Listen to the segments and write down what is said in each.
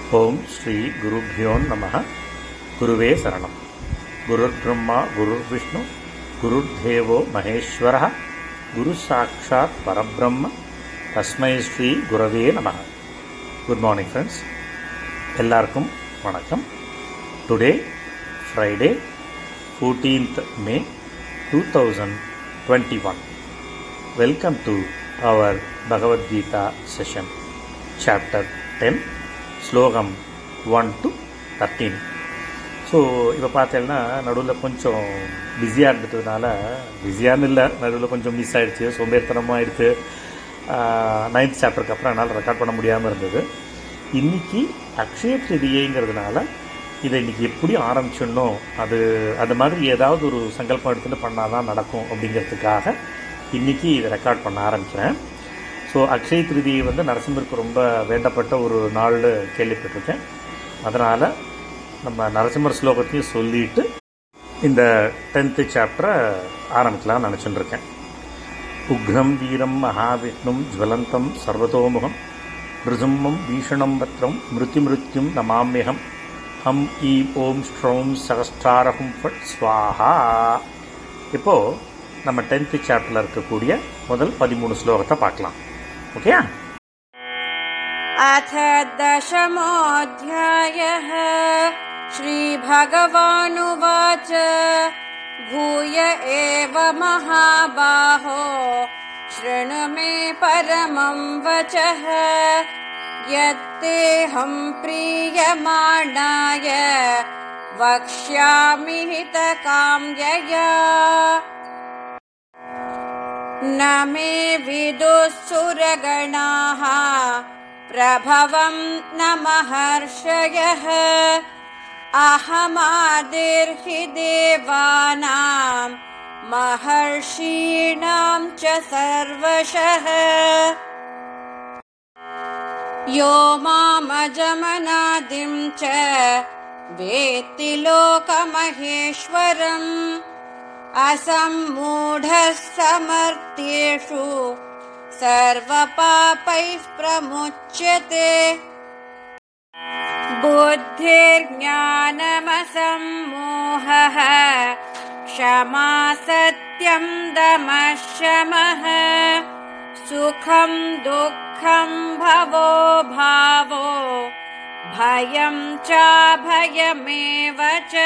ஓம் ஸ்ரீ குருபியோ நம குருவே சரணம் குருர் பிரம்மா குருர் விஷ்ணு குருர் தேவோ மகேஸ்வர குரு சாட்சாத் பரபிரம்ம தஸ்மை ஸ்ரீ குரவே நம குட் மார்னிங் ஃப்ரெண்ட்ஸ் எல்லாருக்கும் வணக்கம் today Friday fourteenth May two thousand twenty one welcome to our Bhagavad Gita session chapter ten ஸ்லோகம் ஒன் டு தர்டீன் ஸோ இப்போ பார்த்தீங்கன்னா நடுவில் கொஞ்சம் பிஸியாக இருந்ததுனால பிஸியானு இல்லை நடுவில் கொஞ்சம் மிஸ் ஆகிடுச்சு சோம்பேறித்தனமாக ஆயிடுச்சு நைன்த் சாப்டருக்கு அப்புறம் என்னால் ரெக்கார்ட் பண்ண முடியாமல் இருந்தது இன்றைக்கி அக்ஷய திருதியைங்கிறதுனால இதை இன்றைக்கி எப்படி ஆரம்பிச்சிடணும் அது அது மாதிரி ஏதாவது ஒரு சங்கல்பம் எடுத்துகிட்டு பண்ணால் தான் நடக்கும் அப்படிங்கிறதுக்காக இன்றைக்கி இதை ரெக்கார்ட் பண்ண ஆரம்பிக்கிறேன் ஸோ அக்ஷய திருதியை வந்து நரசிம்மருக்கு ரொம்ப வேண்டப்பட்ட ஒரு நாள்னு கேள்விப்பட்டிருக்கேன் அதனால் நம்ம நரசிம்மர் ஸ்லோகத்தையும் சொல்லிட்டு இந்த டென்த்து சாப்டரை ஆரம்பிக்கலாம்னு நினச்சிட்டு இருக்கேன் உக்ரம் வீரம் மகாவிஷ்ணும் ஜுவலந்தம் சர்வதோமுகம் ரிசும்மம் பீஷணம் பத்ரம் மிருத்தி மிருத்யும் நமாமியகம் ஹம் ஈ ஓம் ஸ்ட்ரோம் சகஸ்டாரஹும் ஃபட் ஸ்வாஹா இப்போது நம்ம டென்த்து சாப்டரில் இருக்கக்கூடிய முதல் பதிமூணு ஸ்லோகத்தை பார்க்கலாம் ஓகே अथ दशमोऽध्यायः श्रीभगवानुवाच भूय एव महाबाहो शृणु मे परमं वचः यत्तेऽहं प्रीयमाणाय वक्ष्यामि हितकाम्यया न मे विदुः सुरगणाः प्रभवं न महर्षयः अहमादिर्हि देवानां महर्षीणां च सर्वशः यो मामजमनादिं च वेत्ति लोकमहेश्वरम् असम्मूढः समर्थ्येषु सर्वपापैः प्रमुच्यते बुद्धिर्ज्ञानमसम्मोहः क्षमा सत्यं दमः शमः सुखं दुःखं भवो भावो भयं चाभयमेव च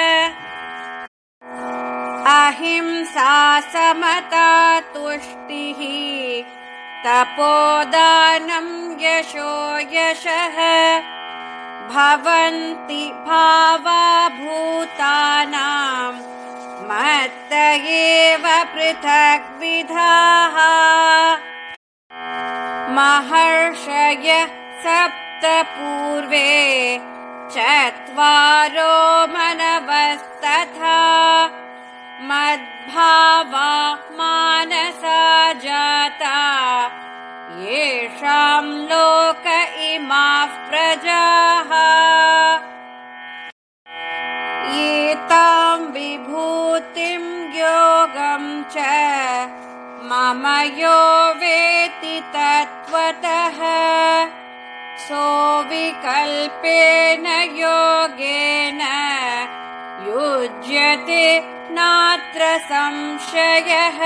अहिंसा समता तुष्टिः तपोदानं यशो यशः भवन्ति भावा भूतानां मत्त एव पृथग्विधाः महर्षय सप्त पूर्वे चत्वारो मनवस्तथा मद्भावा मानसा जाता येषां लोक इमाः प्रजाः एतां विभूतिं योगं च मम यो वेति तत्त्वतः सोऽविकल्पेन योगेन युज्यते नात्र संशयः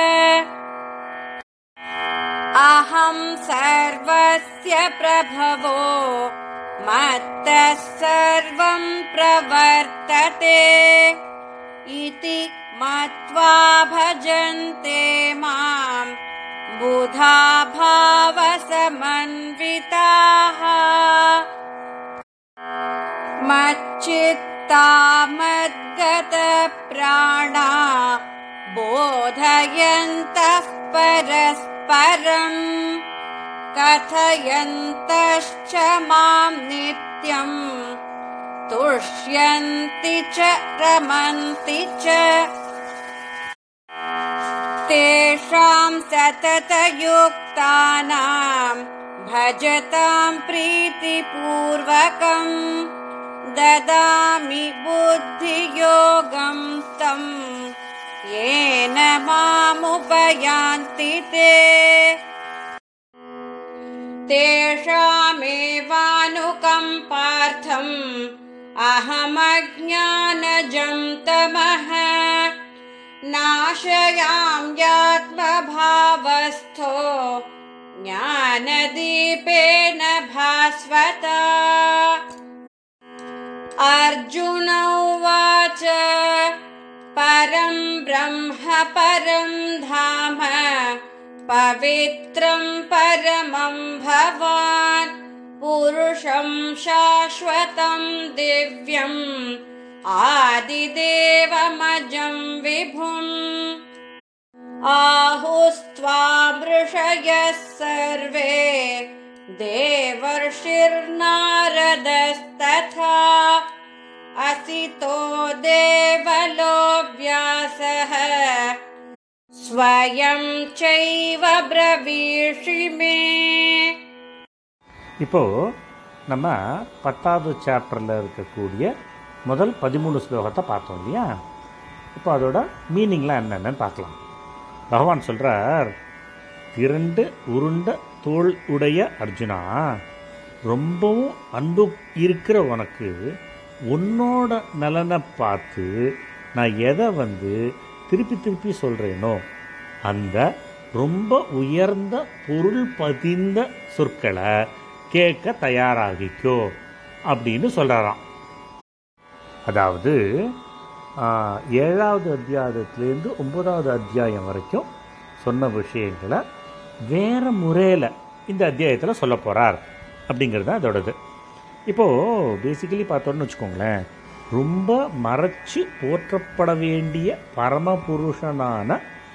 अहं सर्वस्य प्रभवो मत्तः सर्वं प्रवर्तते इति मत्वा भजन्ते मां बुधा भावसमन्विताः मच्चित्ता मद्गतप्राणा बोधयन्तः परस्परम् कथयन्तश्च मां नित्यम् तुष्यन्ति च रमन्ति च तेषां सततयुक्तानां भजतां प्रीतिपूर्वकम् ददामि बुद्धियोगं तम् येन मामुपयान्ति ते तेषामेवानुकम्पार्थम् कथम् अहमज्ञानजं तमः नाशयाम्यात्मभावस्थो ज्ञानदीपेन भास्वता अर्जुन उवाच परं ब्रह्म परं धाम पवित्रं परमं भवान् पुरुषं शाश्वतं दिव्यम् आदिदेवमजं विभुम् आहुस्त्वामृषयः सर्वे देवर्षिर्नारदस्तथा असितो देवलो व्यासः स्वयं चैव ब्रवीषि मे இப்போது நம்ம பத்தாவது சாப்டரில் இருக்கக்கூடிய முதல் பதிமூணு ஸ்லோகத்தை பார்த்தோம் இல்லையா இப்போ அதோட மீனிங்லாம் என்னென்னு பார்க்கலாம் பகவான் சொல்கிறார் இரண்டு உருண்ட தோள் உடைய அர்ஜுனா ரொம்பவும் அன்பு இருக்கிற உனக்கு உன்னோட நலனை பார்த்து நான் எதை வந்து திருப்பி திருப்பி சொல்கிறேனோ அந்த ரொம்ப உயர்ந்த பொருள் பதிந்த சொற்களை கேட்க தயாராகிக்கோ அப்படின்னு சொல்கிறாராம் அதாவது ஆ, ஏழாவது அத்தியாயத்துலேருந்து ஒன்பதாவது அத்தியாயம் வரைக்கும் சொன்ன விஷயங்களை வேறு முறையில் இந்த அத்தியாயத்தில் சொல்ல போகிறார் அப்படிங்கிறது தான் அதோடது இப்போது பேசிக்கலி பார்த்தோன்னு வச்சுக்கோங்களேன் ரொம்ப மறைச்சு போற்றப்பட வேண்டிய பரமபுருஷனான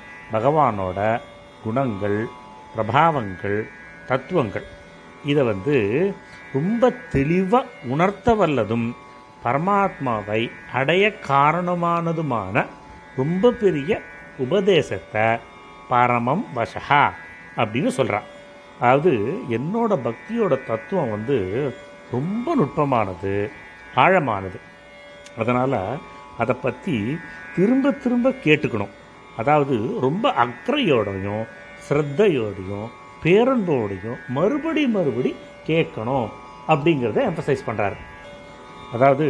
பகவானோட குணங்கள் பிரபாவங்கள் தத்துவங்கள் இதை வந்து ரொம்ப தெளிவாக உணர்த்த வல்லதும் பரமாத்மாவை அடைய காரணமானதுமான ரொம்ப பெரிய உபதேசத்தை பரமம் வசகா அப்படின்னு சொல்கிறான் அதாவது என்னோட பக்தியோட தத்துவம் வந்து ரொம்ப நுட்பமானது ஆழமானது அதனால் அதை பற்றி திரும்ப திரும்ப கேட்டுக்கணும் அதாவது ரொம்ப அக்கறையோடையும் ஸ்ரத்தையோடையும் பேரன்போடையும் மறுபடி மறுபடி கேட்கணும் அப்படிங்கிறத எம்பசைஸ் பண்ணுறாரு அதாவது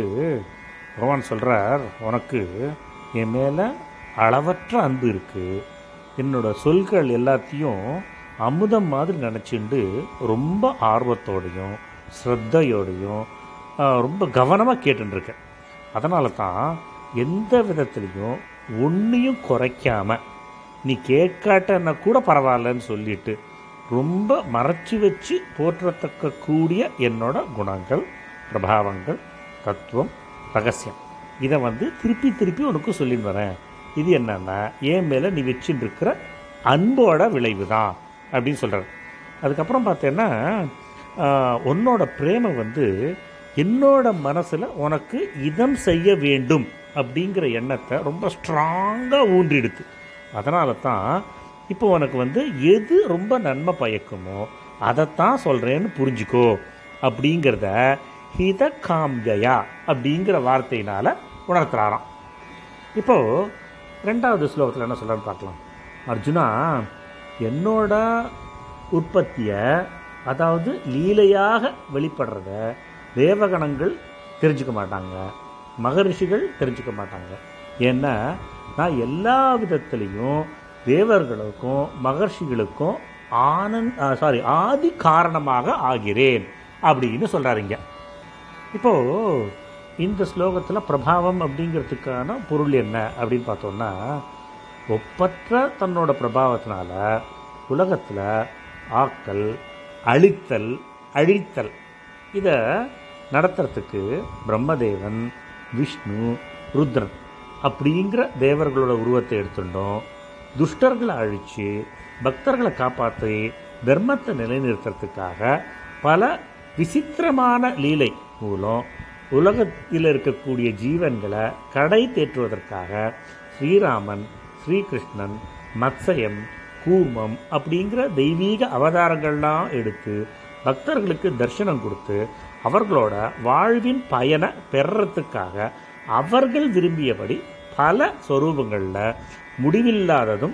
பகவான் சொல்கிறார் உனக்கு என் மேலே அளவற்ற அன்பு இருக்குது என்னோட சொல்கள் எல்லாத்தையும் அமுதம் மாதிரி நினச்சிண்டு ரொம்ப ஆர்வத்தோடையும் ஸ்ரத்தையோடையும் ஆ, ரொம்ப கவனமாக கேட்டுருக்கேன் அதனால தான் எந்த விதத்துலேயும் ஒன்றையும் குறைக்காம நீ கேட்காட்டன்னா கூட பரவாயில்லன்னு சொல்லிட்டு ரொம்ப மறைச்சி வச்சு போற்றத்தக்க கூடிய என்னோட குணங்கள் பிரபாவங்கள் தத்துவம் ரகசியம் இதை வந்து திருப்பி திருப்பி உனக்கு சொல்லின்னு வரேன் இது என்னன்னா என் மேலே நீ வச்சுட்டு இருக்கிற அன்போட விளைவு தான் அப்படின்னு சொல்கிறார் அதுக்கப்புறம் பார்த்தேன்னா ஆஹ், உன்னோட பிரேம வந்து என்னோட மனசில் உனக்கு இதம் செய்ய வேண்டும் அப்படிங்கிற எண்ணத்தை ரொம்ப ஸ்ட்ராங்காக ஊன்றிடுது அதனால தான் இப்போ உனக்கு வந்து எது ரொம்ப நன்மை பயக்குமோ அதைத்தான் சொல்கிறேன்னு புரிஞ்சுக்கோ அப்படிங்கிறத ஹித காம்ஜயா அப்படிங்கிற வார்த்தையினால் உணர்த்துறாராம் இப்போது ரெண்டாவது ஸ்லோகத்தில் என்ன சொல்கிறேன்னு பார்க்கலாம் அர்ஜுனா என்னோட உற்பத்தியை அதாவது லீலையாக வெளிப்படுறத தேவகணங்கள் தெரிஞ்சுக்க மாட்டாங்க மகரிஷிகள் தெரிஞ்சுக்க மாட்டாங்க ஏன்னா நான் எல்லா விதத்துலேயும் தேவர்களுக்கும் மகர்ஷிகளுக்கும் ஆனந்த் சாரி ஆதி காரணமாக ஆகிறேன் அப்படின்னு சொல்கிறாருங்க இப்போது இந்த ஸ்லோகத்தில் பிரபாவம் அப்படிங்கிறதுக்கான பொருள் என்ன அப்படின்னு பார்த்தோம்னா ஒப்பற்ற தன்னோட பிரபாவத்தினால உலகத்தில் ஆக்கல் அழித்தல் அழித்தல் இதை நடத்துறதுக்கு பிரம்மதேவன் விஷ்ணு ருத்ரன் அப்படிங்கிற தேவர்களோட உருவத்தை எடுத்துட்டோம் துஷ்டர்களை அழித்து பக்தர்களை காப்பாற்றி தர்மத்தை நிலைநிறுத்துறதுக்காக பல விசித்திரமான லீலை மூலம் உலகத்தில் இருக்கக்கூடிய ஜீவன்களை கடை தேற்றுவதற்காக ஸ்ரீராமன் ஸ்ரீகிருஷ்ணன் மத்சயம் கூர்மம் அப்படிங்கிற தெய்வீக அவதாரங்கள்லாம் எடுத்து பக்தர்களுக்கு தரிசனம் கொடுத்து அவர்களோட வாழ்வின் பயனை பெறறதுக்காக அவர்கள் விரும்பியபடி பல சொரூபங்களில் முடிவில்லாததும்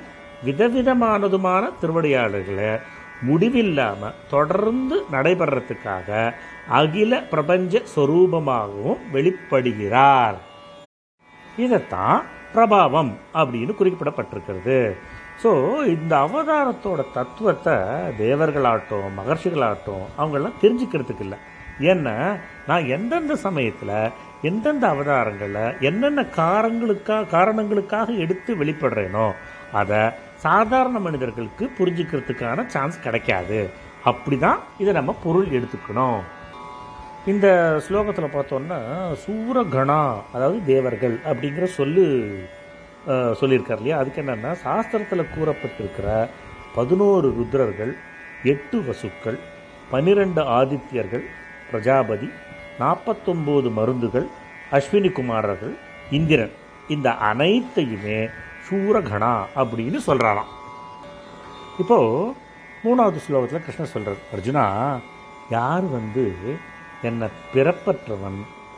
விதவிதமானதுமான திருவடியாளர்களை முடிவில்லாமல் தொடர்ந்து நடைபெறத்துக்காக அகில பிரபஞ்ச சொரூபமாகவும் வெளிப்படுகிறார் இதைத்தான் பிரபாவம் அப்படின்னு குறிப்பிடப்பட்டிருக்கிறது ஸோ இந்த அவதாரத்தோட தத்துவத்தை தேவர்களாகட்டும் மகர்ஷிகளாகட்டும் அவங்கெல்லாம் தெரிஞ்சுக்கிறதுக்கு இல்லை ஏன்னா நான் எந்தெந்த சமயத்தில் எந்தெந்த அவதாரங்களில் என்னென்ன காரங்களுக்காக காரணங்களுக்காக எடுத்து வெளிப்படுறேனோ அதை சாதாரண மனிதர்களுக்கு புரிஞ்சுக்கிறதுக்கான சான்ஸ் கிடைக்காது அப்படி தான் இதை நம்ம பொருள் எடுத்துக்கணும் இந்த ஸ்லோகத்தில் பார்த்தோன்னா சூரகணா அதாவது தேவர்கள் அப்படிங்கிற சொல்லு அஹ், சொல்லியிருக்கார் இல்லையா அதுக்கு என்னென்னா சாஸ்திரத்தில் கூறப்பட்டிருக்கிற பதினோரு ருத்ரர்கள் எட்டு வசுக்கள் பன்னிரெண்டு ஆதித்யர்கள் பிரஜாபதி நாற்பத்தொம்போது மருந்துகள் அஸ்வினி குமாரர்கள் இந்திரன் இந்த அனைத்தையுமே சூரகணா அப்படின்னு சொல்கிறாராம் இப்போ மூணாவது ஸ்லோகத்தில் கிருஷ்ணர் சொல்றார் அர்ஜுனா யார் வந்து என்னை பிறப்பற்றவன்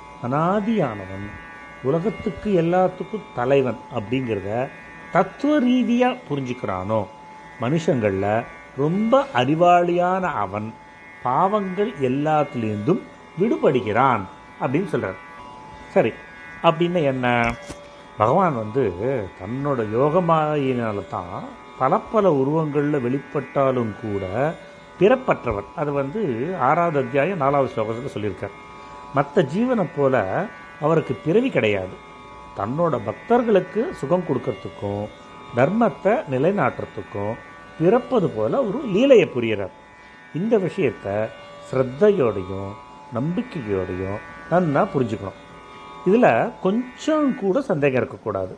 அனாதியானவன் உலகத்துக்கு எல்லாத்துக்கும் தலைவன் அப்படிங்கிறத தத்துவ ரீதியாக புரிஞ்சுக்கிறானோ மனுஷங்களில் ரொம்ப அறிவாளியான அவன் பாவங்கள் எல்லாத்துலேருந்தும் விடுபடுகிறான் அப்படின்னு சொல்கிறார் சரி அப்படின்னு என்ன பகவான் வந்து தன்னோட யோகமாயினால தான் பல பல உருவங்களில் வெளிப்பட்டாலும் கூட பிறப்பற்றவர் அது வந்து ஆறாவது அத்தியாயம் நாலாவது ஸ்லோகத்தில் சொல்லியிருக்கார் மற்ற ஜீவனை போல அவருக்கு பிறவி கிடையாது தன்னோட பக்தர்களுக்கு சுகம் கொடுக்கறதுக்கும் தர்மத்தை நிலைநாட்டுறதுக்கும் பிறப்பது போல ஒரு லீலையை புரியறார் இந்த விஷயத்தை ஸ்ரத்தையோடையும் நம்பிக்கையோடையும் நன்னா புரிஞ்சுக்கணும் இதில் கொஞ்சம் கூட சந்தேகம் இருக்கக்கூடாது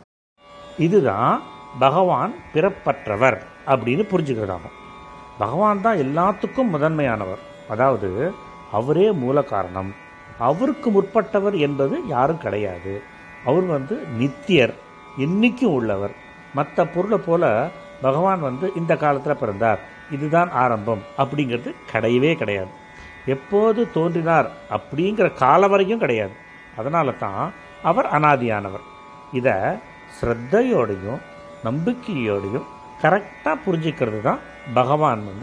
இதுதான் பகவான் பிறப்பற்றவர் அப்படின்னு புரிஞ்சுக்கிறதாகும் பகவான் தான் எல்லாத்துக்கும் முதன்மையானவர் அதாவது அவரே மூல காரணம் அவருக்கு முற்பட்டவர் என்பது யாரும் கிடையாது அவர் வந்து நித்தியர் என்னைக்கும் உள்ளவர் மற்ற பொருளை போல பகவான் வந்து இந்த காலத்தில் பிறந்தார் இதுதான் ஆரம்பம் அப்படிங்கிறது கிடையவே கிடையாது எப்போது தோன்றினார் அப்படிங்கிற கால வரைக்கும் கிடையாது அதனால தான் அவர் அனாதியானவர் இதை ஸ்ரத்தையோடையும் நம்பிக்கையோடையும் கரெக்டாக புரிஞ்சுக்கிறது தான் பகவான் வந்து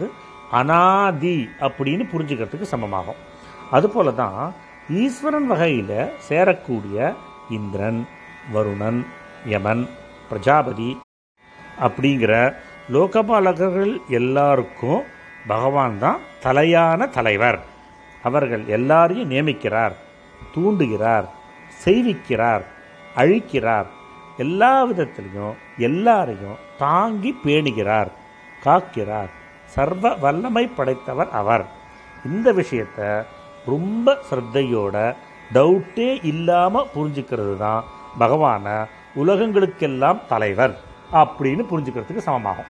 அனாதி அப்படின்னு புரிஞ்சுக்கிறதுக்கு சமமாகும் அதுபோல தான் ஈஸ்வரன் வகையில் சேரக்கூடிய இந்திரன் வருணன் யமன் பிரஜாபதி அப்படிங்கிற லோகபாலகர்கள் எல்லாருக்கும் பகவான் தான் தலையான தலைவர் அவர்கள் எல்லாரையும் நியமிக்கிறார் தூண்டுகிறார் செய்விக்கிறார் அழிக்கிறார் எல்லா விதத்திலையும் எல்லாரையும் தாங்கி பேணுகிறார் காக்கிறார் சர்வ வல்லமை படைத்தவர் அவர் இந்த விஷயத்த ரொம்ப ஸ்ரத்தையோட டவுட்டே இல்லாமல் புரிஞ்சுக்கிறது தான் பகவானை உலகங்களுக்கெல்லாம் தலைவர் அப்படின்னு புரிஞ்சுக்கிறதுக்கு சமமாகும்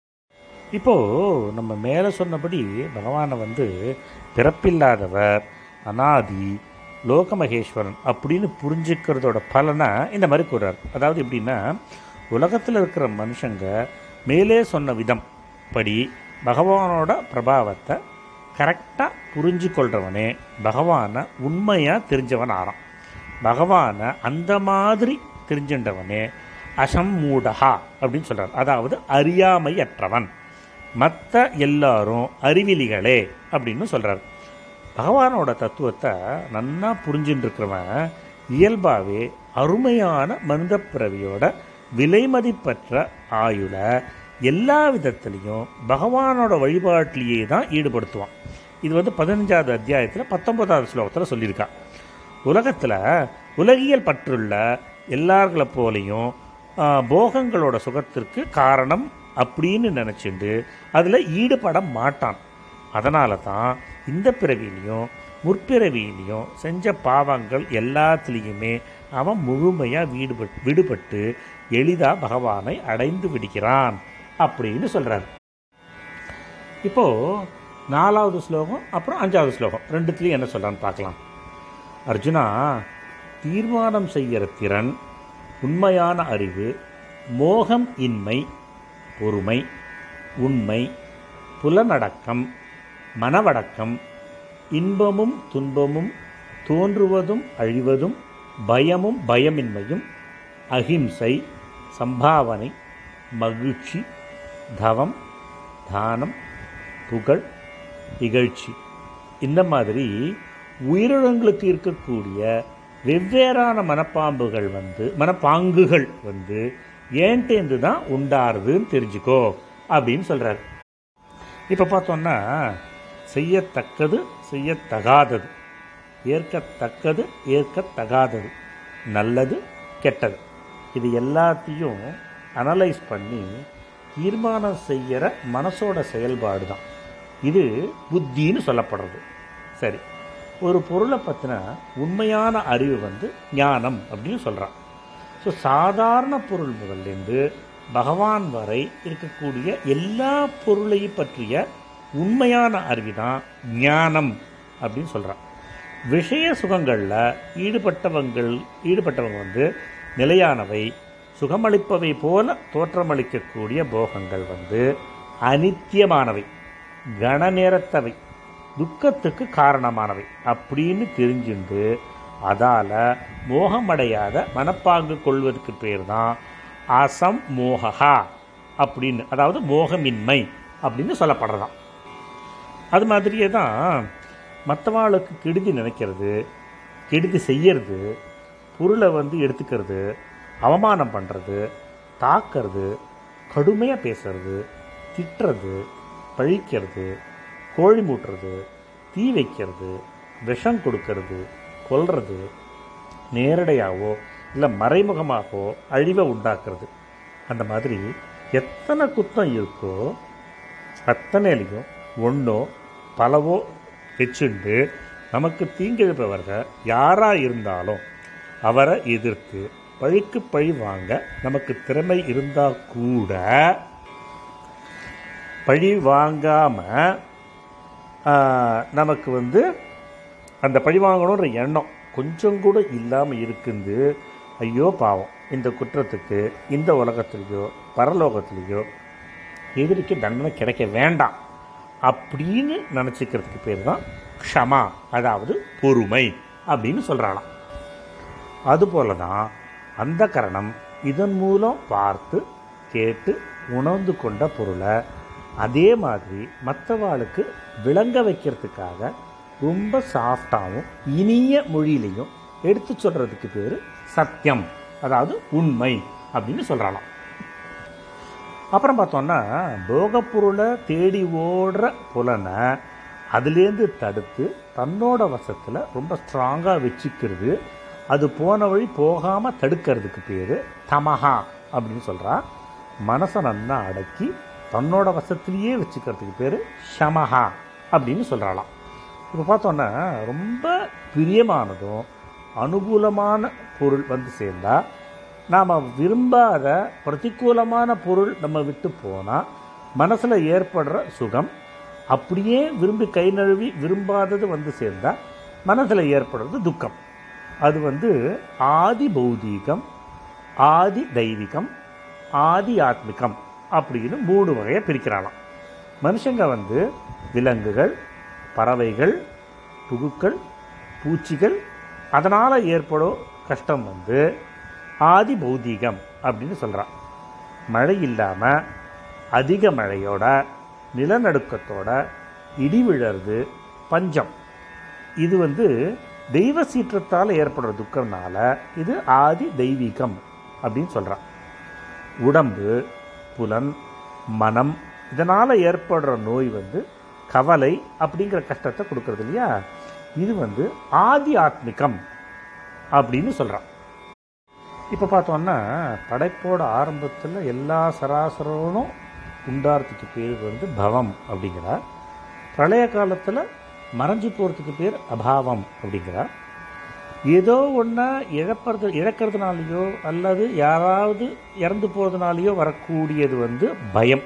இப்போது நம்ம மேலே சொன்னபடி பகவானை வந்து பிறப்பில்லாதவர் அனாதி லோகமகேஸ்வரன் அப்படின்னு புரிஞ்சுக்கிறதோட பலனை இந்த மாதிரி கூறார் அதாவது எப்படின்னா உலகத்தில் இருக்கிற மனுஷங்க மேலே சொன்ன விதம் படி பகவானோட பிரபாவத்தை கரெக்டாக புரிஞ்சு கொள்றவனே பகவானை உண்மையாக தெரிஞ்சவன் ஆறான் பகவானை அந்த மாதிரி தெரிஞ்சின்றவனே அசம்மூடகா அப்படின்னு சொல்கிறார் அதாவது அறியாமையற்றவன் மற்ற எல்லாரும் அறிவிலிகளே அப்படின்னு சொல்கிறார் பகவானோட தத்துவத்தை நன்னா புரிஞ்சுட்டு இருக்கிறவன் இயல்பாகவே அருமையான மனித பிறவியோட விலைமதிப்பற்ற ஆயுள எல்லா விதத்துலேயும் பகவானோட வழிபாட்டிலேயே தான் ஈடுபடுத்துவான் இது வந்து பதினஞ்சாவது அத்தியாயத்தில் பத்தொன்பதாவது ஸ்லோகத்தில் சொல்லியிருக்கான் உலகத்தில் உலகியல் பற்றுள்ள எல்லார்களை போலையும் ஆ, போகங்களோட சுகத்திற்கு காரணம் அப்படின்னு நினச்சிண்டு அதில் ஈடுபட மாட்டான் அதனால தான் இந்த பிறவியிலையும் முற்பிறவியிலையும் செஞ்ச பாவங்கள் எல்லாத்துலேயுமே அவன் முழுமையாக வீடுபட் விடுபட்டு எளிதாக பகவானை அடைந்து விடுகிறான் அப்படின்னு சொல்கிறார் இப்போது நாலாவது ஸ்லோகம் அப்புறம் அஞ்சாவது ஸ்லோகம் ரெண்டுத்துலேயும் என்ன சொல்கிறான்னு பார்க்கலாம் அர்ஜுனா தீர்மானம் செய்கிற திறன் உண்மையான அறிவு மோகம் இன்மை பொறுமை உண்மை புலனடக்கம் மனவடக்கம் இன்பமும் துன்பமும் தோன்றுவதும் அழிவதும் பயமும் பயமின்மையும் அகிம்சை சம்பாவனை மகிழ்ச்சி தவம் தானம் புகழ் இகழ்ச்சி இந்த மாதிரி உயிரினங்களுக்கு இருக்கக்கூடிய வெவ்வேறான மனப்பாம்புகள் வந்து மனப்பாங்குகள் வந்து ஏன்ட்டேந்து தான் உண்டாருதுன்னு தெரிஞ்சுக்கோ அப்படின்னு சொல்கிறார் இப்போ பார்த்தோன்னா செய்யத்தக்கது செய்யத்தகாதது ஏற்கத்தக்கது ஏற்கத்தகாதது நல்லது கெட்டது இது எல்லாத்தையும் அனலைஸ் பண்ணி தீர்மானம் செய்கிற மனசோட செயல்பாடு தான் இது புத்தின்னு சொல்லப்படுறது சரி ஒரு பொருளை பற்றின உண்மையான அறிவு வந்து ஞானம் அப்படின்னு சொல்கிறான் ஸோ சாதாரண பொருள் முதல்லேருந்து பகவான் வரை இருக்கக்கூடிய எல்லா பொருளையும் பற்றிய உண்மையான அறிவு தான் ஞானம் அப்படின்னு சொல்கிறான் விஷய சுகங்களில் ஈடுபட்டவங்கள் ஈடுபட்டவங்க வந்து நிலையானவை சுகமளிப்பவை போல தோற்றமளிக்கக்கூடிய போகங்கள் வந்து அனித்தியமானவை கணநேரத்தவை துக்கத்துக்கு காரணமானவை அப்படின்னு தெரிஞ்சுண்டு அதால் மோகமடையாத மனப்பாங்கு கொள்வதற்கு பேர் தான் அசம் மோகா அப்படின்னு அதாவது மோகமின்மை அப்படின்னு சொல்லப்படுறதாம் அது மாதிரியே தான் மற்றவாளுக்கு கெடுதி நினைக்கிறது கெடுதி செய்யறது பொருளை வந்து எடுத்துக்கிறது அவமானம் பண்ணுறது தாக்கிறது கடுமையாக பேசுறது திட்டுறது பழிக்கிறது கோழி மூட்டுறது தீ வைக்கிறது விஷம் கொடுக்கறது கொல்றது நேரடியாகவோ இல்லை மறைமுகமாகவோ அழிவை உண்டாக்குறது அந்த மாதிரி எத்தனை குத்தம் இருக்கோ அத்தனையிலையும் ஒன்றோ பலவோ வச்சுண்டு நமக்கு தீங்கிழப்பவர்கள் யாராக இருந்தாலும் அவரை எதிர்த்து பழிக்கு பழி வாங்க நமக்கு திறமை இருந்தால் கூட பழி வாங்காமல் நமக்கு வந்து அந்த பழி வாங்கணுன்ற எண்ணம் கொஞ்சம் கூட இல்லாமல் இருக்குது ஐயோ பாவம் இந்த குற்றத்துக்கு இந்த உலகத்துலேயோ பரலோகத்துலேயோ எதிரிக்கு தண்டனை கிடைக்க வேண்டாம் அப்படின்னு நினச்சிக்கிறதுக்கு பேர் தான் க்ஷமா அதாவது பொறுமை அப்படின்னு சொல்கிறாளாம் அதுபோல தான் அந்த கரணம் இதன் மூலம் பார்த்து கேட்டு உணர்ந்து கொண்ட பொருளை அதே மாதிரி மற்றவாளுக்கு விளங்க வைக்கிறதுக்காக ரொம்ப சாஃப்டாகவும் இனிய மொழியிலையும் எடுத்து சொல்கிறதுக்கு பேர் சத்தியம் அதாவது உண்மை அப்படின்னு சொல்கிறாளாம் அப்புறம் பார்த்தோன்னா போகப்பொருளை தேடி ஓடுற புலனை அதுலேருந்து தடுத்து தன்னோட வசத்தில் ரொம்ப ஸ்ட்ராங்காக வச்சுக்கிறது அது போன வழி போகாமல் தடுக்கிறதுக்கு பேர் தமஹா அப்படின்னு சொல்கிறா மனசை நன்னா அடக்கி தன்னோட வசத்திலேயே வச்சுக்கிறதுக்கு பேர் ஷமஹா அப்படின்னு சொல்கிறாளாம் இப்போ பார்த்தோன்னா ரொம்ப பிரியமானதும் அனுகூலமான பொருள் வந்து சேர்ந்தா நாம் விரும்பாத பிரதிகூலமான பொருள் நம்ம விட்டு போனால் மனசில் ஏற்படுற சுகம் அப்படியே விரும்பி கை நழுவி விரும்பாதது வந்து சேர்ந்தால் மனசில் ஏற்படுறது துக்கம் அது வந்து ஆதி பௌதீகம் ஆதி தெய்வீகம் ஆதி ஆத்மிகம் அப்படின்னு மூணு வகையை பிரிக்கிறாளாம் மனுஷங்க வந்து விலங்குகள் பறவைகள் புகுக்கள் பூச்சிகள் அதனால் ஏற்படும் கஷ்டம் வந்து ஆதி பௌதீகம் அப்படின்னு சொல்கிறான் மழை இல்லாமல் அதிக மழையோட நிலநடுக்கத்தோட இடி விழறது பஞ்சம் இது வந்து தெய்வ சீற்றத்தால் ஏற்படுற துக்கம்னால இது ஆதி தெய்வீகம் அப்படின்னு சொல்கிறான் உடம்பு புலன் மனம் இதனால் ஏற்படுற நோய் வந்து கவலை அப்படிங்கிற கஷ்டத்தை கொடுக்கறது இல்லையா இது வந்து ஆதி ஆத்மிகம் அப்படின்னு சொல்கிறான் இப்போ பார்த்தோன்னா படைப்போட ஆரம்பத்தில் எல்லா சராசரனும் உண்டாரத்துக்கு பேர் வந்து பவம் அப்படிங்கிறார் பிரளய காலத்தில் மறைஞ்சு போகிறதுக்கு பேர் அபாவம் அப்படிங்கிறார் ஏதோ ஒன்றா இழப்பறது இழக்கிறதுனாலையோ அல்லது யாராவது இறந்து போகிறதுனாலையோ வரக்கூடியது வந்து பயம்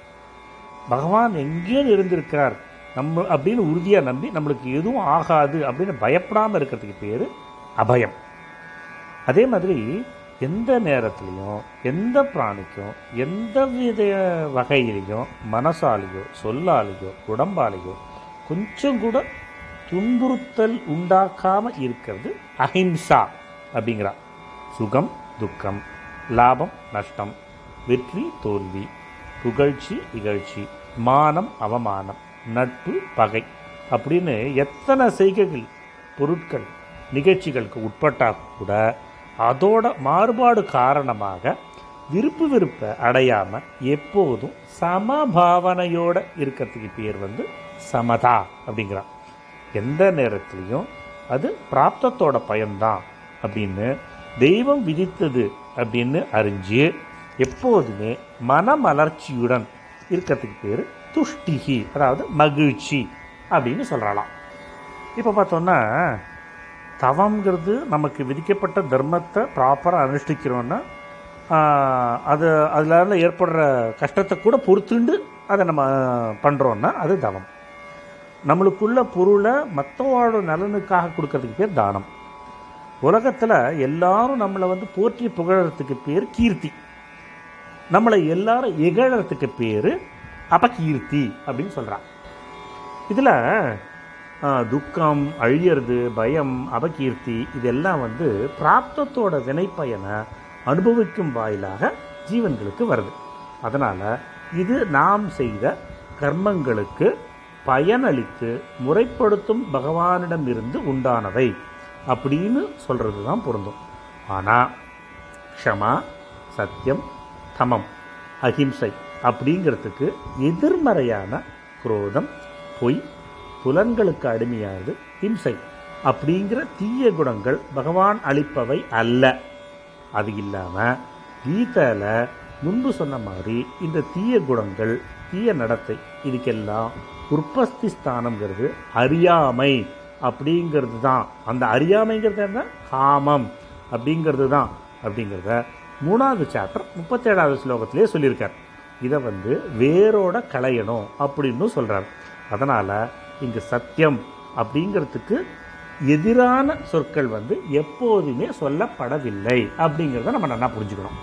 பகவான் எங்கேயோ இருந்திருக்கார் நம்ம அப்படின்னு உறுதியாக நம்பி நம்மளுக்கு எதுவும் ஆகாது அப்படின்னு பயப்படாமல் இருக்கிறதுக்கு பேர் அபயம் அதே மாதிரி எந்த நேரத்துலையும் எந்த பிராணிக்கும் எந்த வித வகையிலையும் மனசாலேயோ சொல்லாலேயோ உடம்பாலேயோ கொஞ்சம் கூட துன்புறுத்தல் உண்டாக்காமல் இருக்கிறது அஹிம்சா அப்படிங்கிறா சுகம் துக்கம் லாபம் நஷ்டம் வெற்றி தோல்வி புகழ்ச்சி இகழ்ச்சி மானம் அவமானம் நட்பு பகை அப்படின்னு எத்தனை செய்கைகள் பொருட்கள் நிகழ்ச்சிகளுக்கு உட்பட்டால் கூட அதோட மாறுபாடு காரணமாக விருப்பு விருப்பை அடையாமல் எப்போதும் சமபாவனையோட இருக்கிறதுக்கு பேர் வந்து சமதா அப்படிங்கிறான் எந்த நேரத்துலையும் அது பிராப்தத்தோட பயன்தான் அப்படின்னு தெய்வம் விதித்தது அப்படின்னு அறிஞ்சு எப்போதுமே மனமலர்ச்சியுடன் இருக்கிறதுக்கு பேர் துஷ்டிகி அதாவது மகிழ்ச்சி அப்படின்னு சொல்கிறாளாம் இப்போ பார்த்தோன்னா தவங்கிறது நமக்கு விதிக்கப்பட்ட தர்மத்தை ப்ராப்பராக அனுஷ்டிக்கிறோன்னா ஆஹ், அது அதில் ஏற்படுற கஷ்டத்தை கூட பொறுத்துண்டு அதை நம்ம பண்ணுறோன்னா அது தவம் நம்மளுக்குள்ள பொருளை மற்றவாழோட நலனுக்காக கொடுக்கறதுக்கு பேர் தானம் உலகத்தில் எல்லாரும் நம்மளை வந்து போற்றி புகழறதுக்கு பேர் கீர்த்தி நம்மளை எல்லாரும் இகழறதுக்கு பேர் அபகீர்த்தி அப்படின்னு சொல்கிறான் இதில் துக்கம் அழியறது பயம் அபகீர்த்தி இதெல்லாம் வந்து பிராப்தத்தோட வினைப்பயனை அனுபவிக்கும் வாயிலாக ஜீவன்களுக்கு வருது அதனால் இது நாம் செய்த கர்மங்களுக்கு பயனளித்து முறைப்படுத்தும் பகவானிடமிருந்து உண்டானவை அப்படின்னு சொல்கிறது தான் பொருந்தும் ஆனால் க்ஷமா சத்தியம் தமம் அஹிம்சை அப்படிங்கிறதுக்கு எதிர்மறையான குரோதம் பொய் புலன்களுக்கு அடிமையானது ஹிம்சை அப்படிங்கிற தீய குணங்கள் பகவான் அளிப்பவை அல்ல அது இல்லாமல் கீதையில் முன்பு சொன்ன மாதிரி இந்த தீய குணங்கள் தீய நடத்தை இதுக்கெல்லாம் உற்பத்தி ஸ்தானம்ங்கிறது அறியாமை அப்படிங்கிறது தான் அந்த அறியாமைங்கிறது என்ன காமம் அப்படிங்கிறது தான் அப்படிங்கிறத மூணாவது சாப்டர் முப்பத்தேழாவது ஸ்லோகத்திலே சொல்லியிருக்கார் இதை வந்து வேரோட களையணும் அப்படின்னு சொல்கிறார் அதனால் இங்கு சத்தியம் அப்படிங்கிறதுக்கு எதிரான சொற்கள் வந்து எப்போதுமே சொல்லப்படவில்லை அப்படிங்கிறத நம்ம நல்லா புரிஞ்சுக்கணும்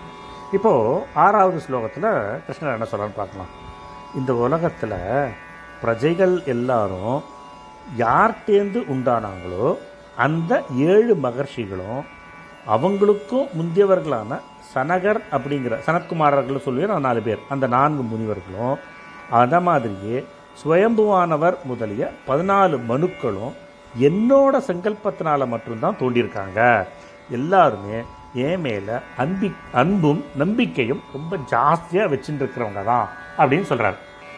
இப்போது ஆறாவது ஸ்லோகத்தில் கிருஷ்ணர் என்ன சொல்கிறான்னு பார்க்கலாம் இந்த உலகத்தில் பிரஜைகள் எல்லாரும் யார்கிட்டேருந்து உண்டானாங்களோ அந்த ஏழு மகர்ஷிகளும் அவங்களுக்கும் முந்தியவர்களான சனகர் அப்படிங்கிற சனத்குமாரர்கள் சொல்லுவேன் நான் நாலு பேர் அந்த நான்கு முனிவர்களும் அத மாதிரியே சுயம்புவானவர் முதலிய பதினாலு மனுக்களும் என்னோட சங்கல்பத்தினால மட்டும்தான் தோண்டியிருக்காங்க எல்லாருமே என் மேலே அன்பி அன்பும் நம்பிக்கையும் ரொம்ப ஜாஸ்தியாக வச்சுட்டு இருக்கிறவங்க தான் அப்படின்னு சொல்கிறார்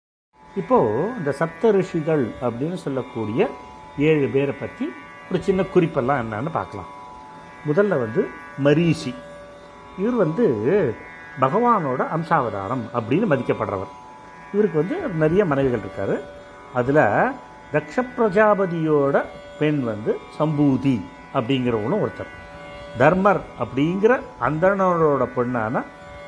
இப்போது இந்த சப்த ரிஷிகள் அப்படின்னு சொல்லக்கூடிய ஏழு பேரை பற்றி ஒரு சின்ன குறிப்பெல்லாம் என்னன்னு பார்க்கலாம் முதல்ல வந்து மரீஷி இவர் வந்து பகவானோட அம்சாவதாரம் அப்படின்னு மதிக்கப்படுறவர் இவருக்கு வந்து நிறைய மனைவிகள் இருக்காரு அதில் தக்ஷ பிரஜாபதியோட பெண் வந்து சம்பூதி அப்படிங்கிறவங்களும் ஒருத்தர் தர்மர் அப்படிங்கிற அந்தணரோட பெண்ணான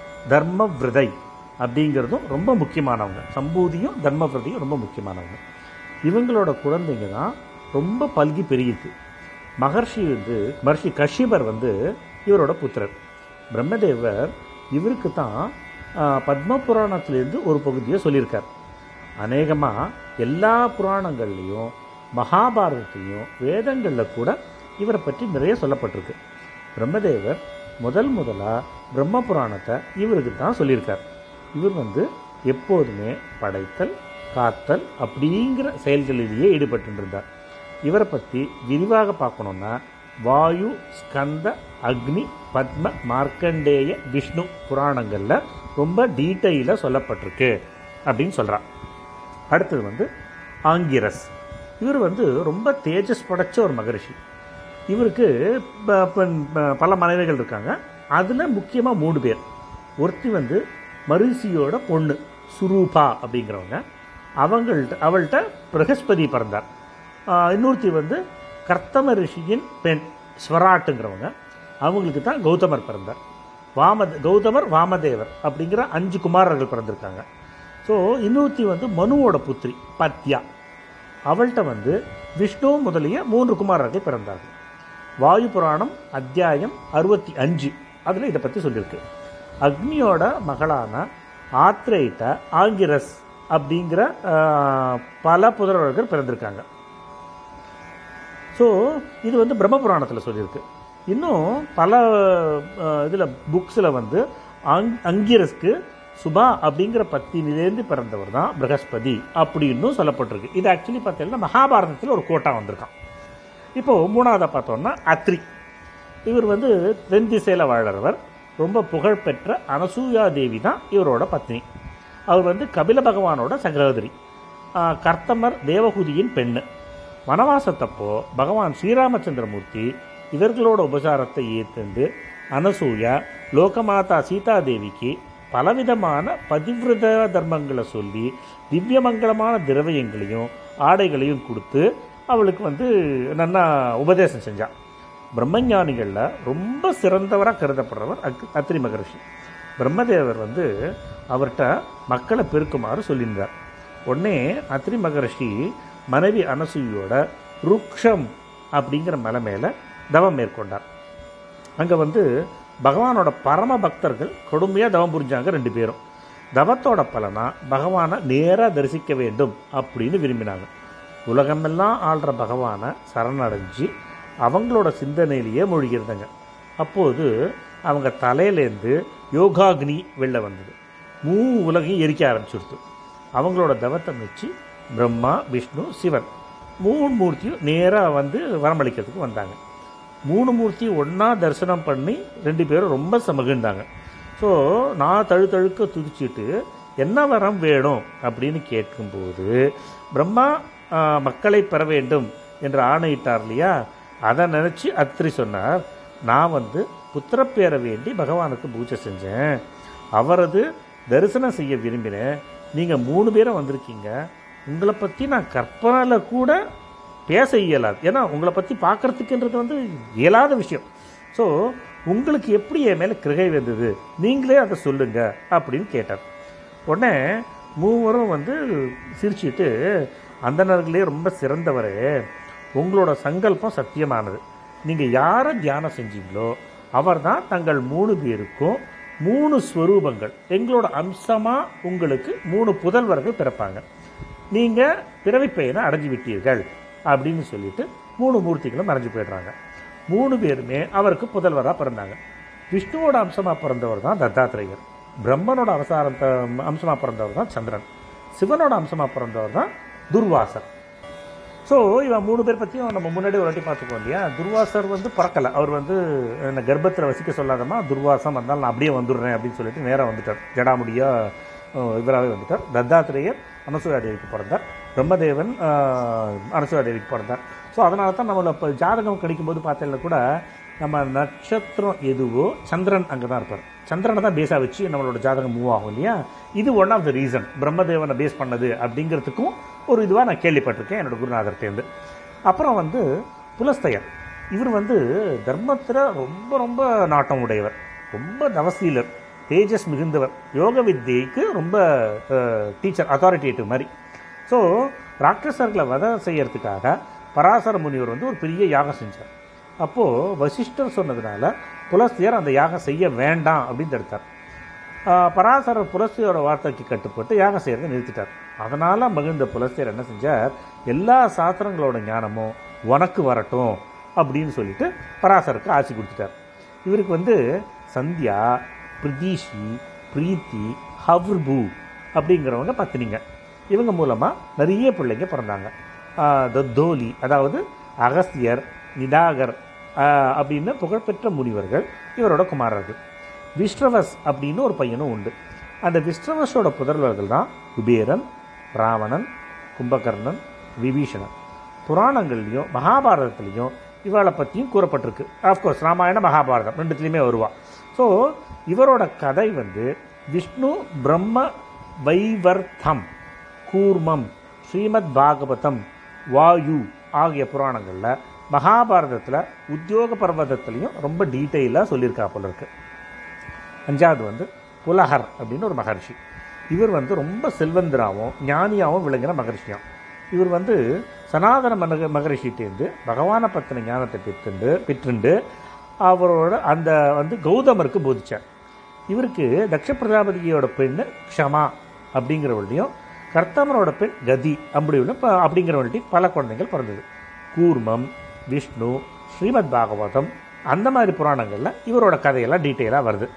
தர்மவிரதை அப்படிங்கிறதும் ரொம்ப முக்கியமானவங்க சம்பூதியும் தர்மவிரதையும் ரொம்ப முக்கியமானவங்க இவங்களோட குழந்தைங்க தான் ரொம்ப பல்கி பெருகிது மகர்ஷி வந்து மகர்ஷி கஷ்யபர் வந்து இவரோட புத்திரர் பிரம்மதேவர் இவருக்கு தான் ஆஹ், பத்ம புராணத்திலேருந்து ஒரு பகுதியை சொல்லியிருக்கார் அநேகமாக எல்லா புராணங்கள்லேயும் மகாபாரதத்தையும் வேதங்களில் கூட இவரை பற்றி நிறைய சொல்லப்பட்டிருக்கு பிரம்மதேவர் முதல் முதலாக பிரம்ம புராணத்தை இவருக்கு தான் சொல்லியிருக்கார் இவர் வந்து எப்போதுமே படைத்தல் காத்தல் அப்படிங்கிற செயல்களிலேயே ஈடுபட்டு இருந்தார் இவரை பற்றி விரிவாக பார்க்கணுன்னா வாயு ஸ்கந்த அக்னி பத்ம மார்க்கண்டேய விஷ்ணு புராணங்களில் ரொம்ப டீட்டெயிலாக சொல்லப்பட்டிருக்கு அப்படின்னு சொல்கிறான் அடுத்தது வந்து ஆங்கிரஸ் இவர் வந்து ரொம்ப தேஜஸ் படைச்ச ஒரு மகரிஷி இவருக்கு ப- ப- ப- பல மனைவிகள் இருக்காங்க அதில் முக்கியமாக மூணு பேர் ஒருத்தி வந்து மரிசியோட பொண்ணு சுரூபா அப்படிங்கிறவங்க அவங்கள்ட்ட அவள்கிட்ட பிரகஸ்பதி பிறந்தார் ஆஹ் இன்னொருத்தி வந்து கர்த்தம ரிஷியின் பெண் ஸ்வராட்டுங்கிறவங்க அவங்களுக்கு தான் கௌதமர் பிறந்தார் வாம கௌதமர் வாமதேவர் அப்படிங்கிற அஞ்சு குமாரர்கள் பிறந்திருக்காங்க ஸோ இன்னொருத்தி வந்து மனுவோட புத்திரி பத்யா அவள்கிட்ட வந்து விஷ்ணு முதலிய மூன்று குமாரர்கள் பிறந்தார்கள் வாயு புராணம் அத்தியாயம் அறுபத்தி அஞ்சு அதில் இதை பற்றி சொல்லியிருக்கு அக்னியோட மகளான ஆத்ரேட்ட ஆங்கிரஸ் அப்படிங்கிற ஆஹ், பல புதல்வர்கள் பிறந்திருக்காங்க ஸோ இது வந்து பிரம்ம புராணத்தில் சொல்லியிருக்கு இன்னும் பல இதில் புக்ஸில் வந்து அங் அங்கிரஸ்க்கு சுபா அப்படிங்கிற பத்தினிலேருந்து பிறந்தவர் தான் பிரகஸ்பதி அப்படின்னும் சொல்லப்பட்டிருக்கு இது ஆக்சுவலி பார்த்தீங்கன்னா மகாபாரதத்தில் ஒரு கோட்டா வந்திருக்கான் இப்போது மூணாவதை பார்த்தோம்னா அத்ரி இவர் வந்து தென் திசையில் வாழறவர் ரொம்ப புகழ்பெற்ற அனசூயா தேவி தான் இவரோட பத்னி அவர் வந்து கபில பகவானோட சகோதரி ஆஹ் கர்த்தமர் தேவகுதியின் பெண்ணு வனவாசத்தப்போ பகவான் ஸ்ரீராமச்சந்திரமூர்த்தி இவர்களோட உபசாரத்தை ஏற்றுண்டு அனசூயா லோகமாதா சீதாதேவிக்கு பலவிதமான பதிவிரத தர்மங்களை சொல்லி திவ்யமங்கலமான திரவியங்களையும் ஆடைகளையும் கொடுத்து அவளுக்கு வந்து நல்லா உபதேசம் செஞ்சான் பிரம்மஞானிகளில் ரொம்ப சிறந்தவராக கருதப்படுறவர் அக் அத்ரி மகரிஷி பிரம்மதேவர் வந்து அவர்கிட்ட மக்களை பெருக்குமாறு சொல்லியிருந்தார் உடனே அத்ரி மகரிஷி மனைவி அனசூயோட ருக்ஷம் அப்படிங்கிற மலை மேலே தவம் மேற்கொண்டார் அங்கே வந்து பகவானோட பரம பக்தர்கள் கொடுமையாக தவம் புரிஞ்சாங்க ரெண்டு பேரும் தவத்தோட பலனா பகவானை நேராக தரிசிக்க வேண்டும் அப்படின்னு விரும்பினாங்க உலகமெல்லாம் ஆள்ற பகவானை சரணடைஞ்சு அவங்களோட சிந்தனையிலேயே மூழ்கிருந்தாங்க அப்போது அவங்க தலையிலேருந்து யோகாக்னி வெளில வந்தது மூ உலகையும் எரிக்க ஆரம்பிச்சுடுது அவங்களோட தவத்தை வச்சு பிரம்மா விஷ்ணு சிவன் மூணு மூர்த்தியும் நேராக வந்து வரமளிக்கிறதுக்கு வந்தாங்க மூணு மூர்த்தி ஒன்றா தரிசனம் பண்ணி ரெண்டு பேரும் ரொம்ப சமகிழ்ந்தாங்க ஸோ நான் தழு தழுக்க துதிச்சிட்டு என்ன வரம் வேணும் அப்படின்னு கேட்கும்போது பிரம்மா ஆ, மக்களை பெற வேண்டும் என்று ஆணையிட்டார் இல்லையா அதை நினச்சி அத்திரி சொன்னார் நான் வந்து புத்திரப்பேரை வேண்டி பகவானுக்கு பூஜை செஞ்சேன் அவரது தரிசனம் செய்ய விரும்பினேன் நீங்கள் மூணு பேரும் வந்திருக்கீங்க உங்களை பற்றி நான் கற்பனையில் கூட பேச இயலாது ஏன்னா உங்களை பற்றி பார்க்கறதுக்குன்றது வந்து இயலாத விஷயம் ஸோ உங்களுக்கு எப்படி என் மேலே கிருகை வந்தது நீங்களே அதை சொல்லுங்க அப்படின்னு கேட்டார் உடனே மூவரும் வந்து சிரிச்சிட்டு அந்தணர்களே ரொம்ப சிறந்தவரே உங்களோட சங்கல்பம் சத்தியமானது நீங்கள் யாரை தியானம் செஞ்சீங்களோ அவர் தான் தங்கள் மூணு பேருக்கும் மூணு ஸ்வரூபங்கள் எங்களோட அம்சமாக உங்களுக்கு மூணு புதல்வர்கள் பிறப்பாங்க நீங்கள் பிறவி பெயனை அடைஞ்சு விட்டீர்கள் அப்படின்னு சொல்லிட்டு மூணு மூர்த்திகளும் மறைஞ்சு போயிடுறாங்க மூணு பேருமே அவருக்கு புதல்வராக பிறந்தாங்க விஷ்ணுவோட அம்சமாக பிறந்தவர் தான் தத்தாத்திரேயர் பிரம்மனோட அவசாரம் அம்சமாக பிறந்தவர் தான் சந்திரன் சிவனோட அம்சமாக பிறந்தவர் தான் துர்வாசர் ஸோ இவன் மூணு பேர் பற்றியும் நம்ம முன்னாடி ஒரு வாட்டி பார்த்துக்கோம் இல்லையா துர்வாசர் வந்து பிறக்கலை அவர் வந்து என்னை கர்ப்பத்தில் வசிக்க சொல்லாதமா துர்வாசம் வந்தால் நான் அப்படியே வந்துடுறேன் அப்படின்னு சொல்லிட்டு நேராக வந்துட்டார் ஜடாமுடியாக இவராகவே வந்துட்டார் தத்தாத்திரேயர் அனசூயா தேவிக்கு பிறந்தார் பிரம்மதேவன் அஹ், அனசூயா தேவிக்கு பிறந்தார் ஸோ அதனால தான் நம்மளை இப்போ ஜாதகம் கிடைக்கும்போது பார்த்ததில் கூட நம்ம நட்சத்திரம் எதுவோ சந்திரன் அங்கே தான் இருப்பார் சந்திரனை தான் பேஸாக வச்சு நம்மளோட ஜாதகம் மூவ் ஆகும் இல்லையா இது ஒன் ஆஃப் த ரீசன் பிரம்மதேவனை பேஸ் பண்ணது அப்படிங்கிறதுக்கும் ஒரு இதுவாக நான் கேள்விப்பட்டிருக்கேன் என்னோட குருநாதர்கிட்டேருந்து அப்புறம் வந்து புலஸ்தயர் இவர் வந்து தர்மத்தில் ரொம்ப ரொம்ப நாட்டம் உடையவர் ரொம்ப தவசீலர் தேஜஸ் மிகுந்தவர் யோக வித்தியைக்கு ரொம்ப டீச்சர் அத்தாரிட்டேட்டிவ் மாதிரி ஸோ ராட்சசர்களை வதை செய்யறதுக்காக பராசர முனிவர் வந்து ஒரு பெரிய யாகம் செஞ்சார் அப்போது வசிஷ்டர் சொன்னதுனால புலஸ்தியர் அந்த யாகம் செய்ய வேண்டாம் அப்படின்னு தடுத்தார் ஆஹ் பராசரர் புலஸ்தியோட வார்த்தைக்கு கட்டுப்பட்டு யாகம் செய்யறதை நிறுத்திட்டார் அதனால் மகிழ்ந்த புலஸ்தியர் என்ன செஞ்சார் எல்லா சாஸ்திரங்களோட ஞானமும் உனக்கு வரட்டும் அப்படின்னு சொல்லிட்டு பராசருக்கு ஆட்சி கொடுத்துட்டார் இவருக்கு வந்து சந்தியா பிரதீஷி பிரீத்தி ஹவ்ருபு அப்படிங்கிறவங்க பத்தினிங்க இவங்க மூலமாக நிறைய பிள்ளைங்க பிறந்தாங்க ஆஹ் தத்தோலி அதாவது அகஸ்தியர் நிடாகர் ஆஹ் அப்படின்னு புகழ்பெற்ற முனிவர்கள் இவரோட குமாரர்கள் விஸ்ரவஸ் அப்படின்னு ஒரு பையனும் உண்டு அந்த விஸ்ரவஸோட புதல்வர்கள் தான் குபேரன் ராவணன் கும்பகர்ணன் விபீஷணன் புராணங்கள்லையும் மகாபாரதத்துலேயும் இவளை பற்றியும் கூறப்பட்டிருக்கு ஆஃப்கோர்ஸ் ராமாயண மகாபாரதம் ரெண்டுத்துலேயுமே வருவா ஸோ இவரோட கதை வந்து விஷ்ணு பிரம்ம வைவர்த்தம் கூர்மம் ஸ்ரீமத் பாகவதம் வாயு ஆகிய புராணங்களில் மகாபாரதத்தில் உத்தியோக பர்வதத்துலேயும் ரொம்ப டீட்டெயிலாக சொல்லியிருக்கா போல இருக்கு அஞ்சாவது வந்து புலஹர் அப்படின்னு ஒரு மகர்ஷி இவர் வந்து ரொம்ப செல்வந்தராகவும் ஞானியாகவும் விளங்குற மகர்ஷியாம் இவர் வந்து சனாதன மக மகரிஷிட்டேருந்து பகவானை பற்றின ஞானத்தை பெற்றுண்டு பெற்றுண்டு அவரோட அந்த வந்து கௌதமருக்கு போதிச்சார் இவருக்கு தக்ஷ பிரஜாபதியோட பெண் க்ஷமா அப்படிங்கிறவள்டையும் கர்த்தமரோட பெண் கதி அப்படி உள்ள ப- அப்படிங்கிறவள்ட்டையும் பல குழந்தைகள் பிறந்தது கூர்மம் விஷ்ணு ஸ்ரீமத் பாகவதம் அந்த மாதிரி புராணங்களில் இவரோட கதையெல்லாம் டீட்டெயிலாக வருது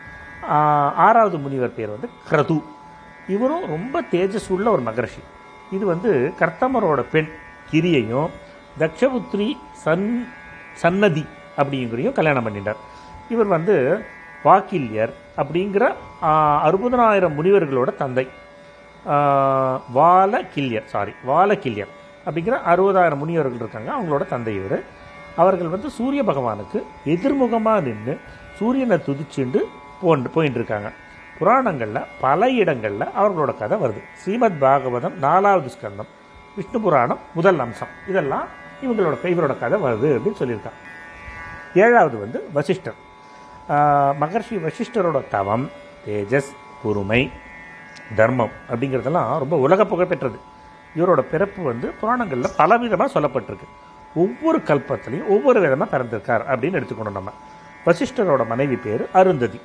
ஆஹ் ஆறாவது முனிவர் பேர் வந்து கிரது இவரும் ரொம்ப தேஜஸ் உள்ள ஒரு மகர்ஷி இது வந்து கர்த்தமரோட பெண் கிரியையும் தக்ஷபுத்ரி சன் சன்னதி அப்படிங்கிறதையும் கல்யாணம் பண்ணிட்டார் இவர் வந்து வாக்கில்யர் அப்படிங்கிற அறுபதனாயிரம் முனிவர்களோட தந்தை ஆஹ், வாலகில்யர் சாரி வாலகில்யர் அப்படிங்கிற அறுபதாயிரம் முனிவர்கள் இருக்காங்க அவங்களோட தந்தை இவர் அவர்கள் வந்து சூரிய பகவானுக்கு எதிர்முகமாக நின்று சூரியனை துதிச்சுண்டு போன்று போயின்னு இருக்காங்க புராணங்களில் பல இடங்களில் அவர்களோட கதை வருது ஸ்ரீமத் பாகவதம் நாலாவது ஸ்கந்தம் விஷ்ணு புராணம் முதல் அம்சம் இதெல்லாம் இவங்களோட இவரோட கதை வருது அப்படின்னு சொல்லியிருக்காங்க ஏழாவது வந்து வசிஷ்டர் ஆஹ் மகர்ஷி வசிஷ்டரோட தவம் தேஜஸ் பொறுமை தர்மம் அப்படிங்கிறதெல்லாம் ரொம்ப உலக புகழ்பெற்றது இவரோட பிறப்பு வந்து புராணங்களில் பலவிதமாக சொல்லப்பட்டிருக்கு ஒவ்வொரு கல்பத்திலையும் ஒவ்வொரு விதமாக பிறந்திருக்கார் அப்படின்னு எடுத்துக்கணும் நம்ம வசிஷ்டரோட மனைவி பேர் அருந்ததி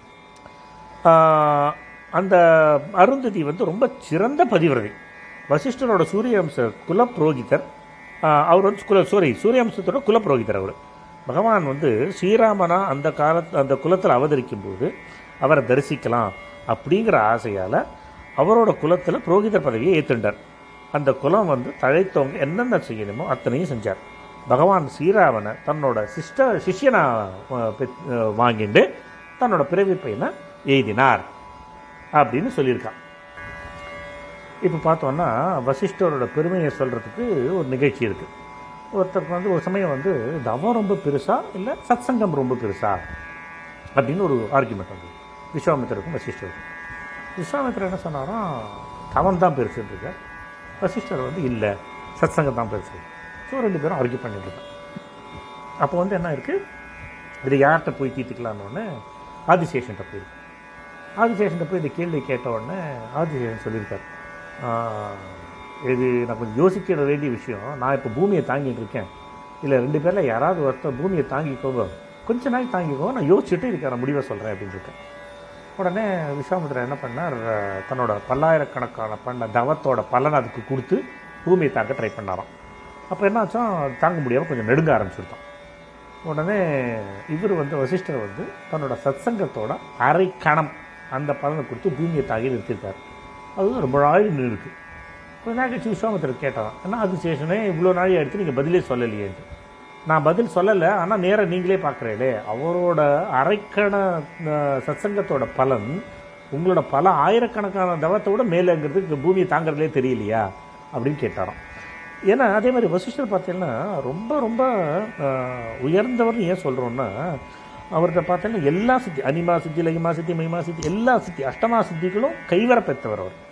ஆஹ் அந்த அருந்ததி வந்து ரொம்ப சிறந்த பதிவிரதை வசிஷ்டரோட சூரியவம்ச குலப்புரோகிதர் ஆஹ் அவர் வந்து குல சாரி சூரியவம்சத்தோட குலப்புரோகிதர் அவர் பகவான் வந்து ஸ்ரீராமனா அந்த காலத்து அந்த குலத்தில் அவதரிக்கும் போது அவரை தரிசிக்கலாம் அப்படிங்கிற ஆசையால் அவரோட குலத்தில் புரோகிதர் பதவியை ஏற்றுண்டார் அந்த குலம் வந்து தழைத்தவங்க என்னென்ன செய்யணுமோ அத்தனையும் செஞ்சார் பகவான் ஸ்ரீராமனை தன்னோட சிஷ்ட சிஷ்யனா அஹ், பெத்- அஹ், வாங்கிட்டு தன்னோட பிறவி பையனை எய்தினார் அப்படின்னு சொல்லியிருக்கான் இப்போ பார்த்தோன்னா வசிஷ்டரோட பெருமையை சொல்கிறதுக்கு ஒரு நிகழ்ச்சி இருக்குது ஒருத்தருக்கு வந்து ஒரு சமயம் வந்து தவம் ரொம்ப பெருசா இல்லை சத்சங்கம் ரொம்ப பெருசா அப்படின்னு ஒரு ஆர்குமெண்ட் வந்து விஸ்வாமித்திரருக்கும் வசிஷ்டருக்கும் விஸ்வாமித்திரர் என்ன சொன்னாராம் தவம் தான் பெருசுன்றிருக்கார் வசிஷ்டர் வந்து இல்லை சத்சங்கம் தான் பெருசு ஸோ ரெண்டு பேரும் ஆர்கியூ பண்ணிட்டு இருக்காங்க அப்போ வந்து என்ன இருக்குது இது யார்கிட்ட போய் தீர்த்துக்கலான்னு ஆதிசேஷன்கிட்ட போயிருக்கு ஆதிசேஷன்கிட்ட போய் இந்த கேள்வி கேட்ட உடனே ஆதிசேஷன் சொல்லியிருக்கார் "ஆஹ், இது நான் கொஞ்சம் யோசிக்கிற வேண்டிய விஷயம் நான் இப்போ பூமியை தாங்கிட்டு இருக்கேன் இல்லை ரெண்டு பேரில் யாராவது ஒருத்தர் பூமியை தாங்கிக்கோங்க கொஞ்ச நாள் தாங்கிக்கோங்க நான் யோசிச்சுட்டு இதுக்கான முடிவை சொல்கிறேன் அப்படின்னு இருக்கேன் உடனே விஸ்வாமித்திரர் என்ன பண்ணார் அஹ், தன்னோட பல்லாயிரக்கணக்கான பண்ண தவத்தோட பலனை அதுக்கு கொடுத்து பூமியை தாக்க ட்ரை பண்ணாராம் அப்போ என்னாச்சும் தாங்க முடியாமல் கொஞ்சம் நெடுங்க ஆரம்பிச்சுட்டான் உடனே இவர் வந்து வசிஷ்டர் வந்து தன்னோட சத்சங்கத்தோட அரை கணம் அந்த பலனை கொடுத்து பூமியை தாக்கி நிறுத்தியிருக்காரு அது ரொம்ப நாள் நின்று இருக்கு கொஞ்ச நாள் கழிச்சு விஸ்வாமித்திரர் கேட்டான் என்ன அது சேஷனே இவ்வளோ நாள் எடுத்து நீங்கள் பதிலே சொல்லலையேன்ட்டு நான் பதில் சொல்லலை ஆனால் நேராக நீங்களே பார்க்குறீங்களே அவரோட அரைக்கண அஹ், சத்சங்கத்தோட பலன் உங்களோட பல ஆயிரக்கணக்கான தவத்தை விட மேலேங்கிறது இந்த பூமியை தாங்கிறதுலே தெரியலையா அப்படின்னு கேட்டாராம் ஏன்னா அதே மாதிரி வசிஷ்டர் பார்த்தீங்கன்னா ரொம்ப ரொம்ப அஹ், உயர்ந்தவர்னு ஏன் சொல்கிறோன்னா அவர்கிட்ட பார்த்தீங்கன்னா எல்லா சித்தி அனிமா சித்தி லகிமா சித்தி மகிமா சித்தி எல்லா சித்தி அஷ்டமா சித்திகளும் கைவர பெற்றவர் அவர்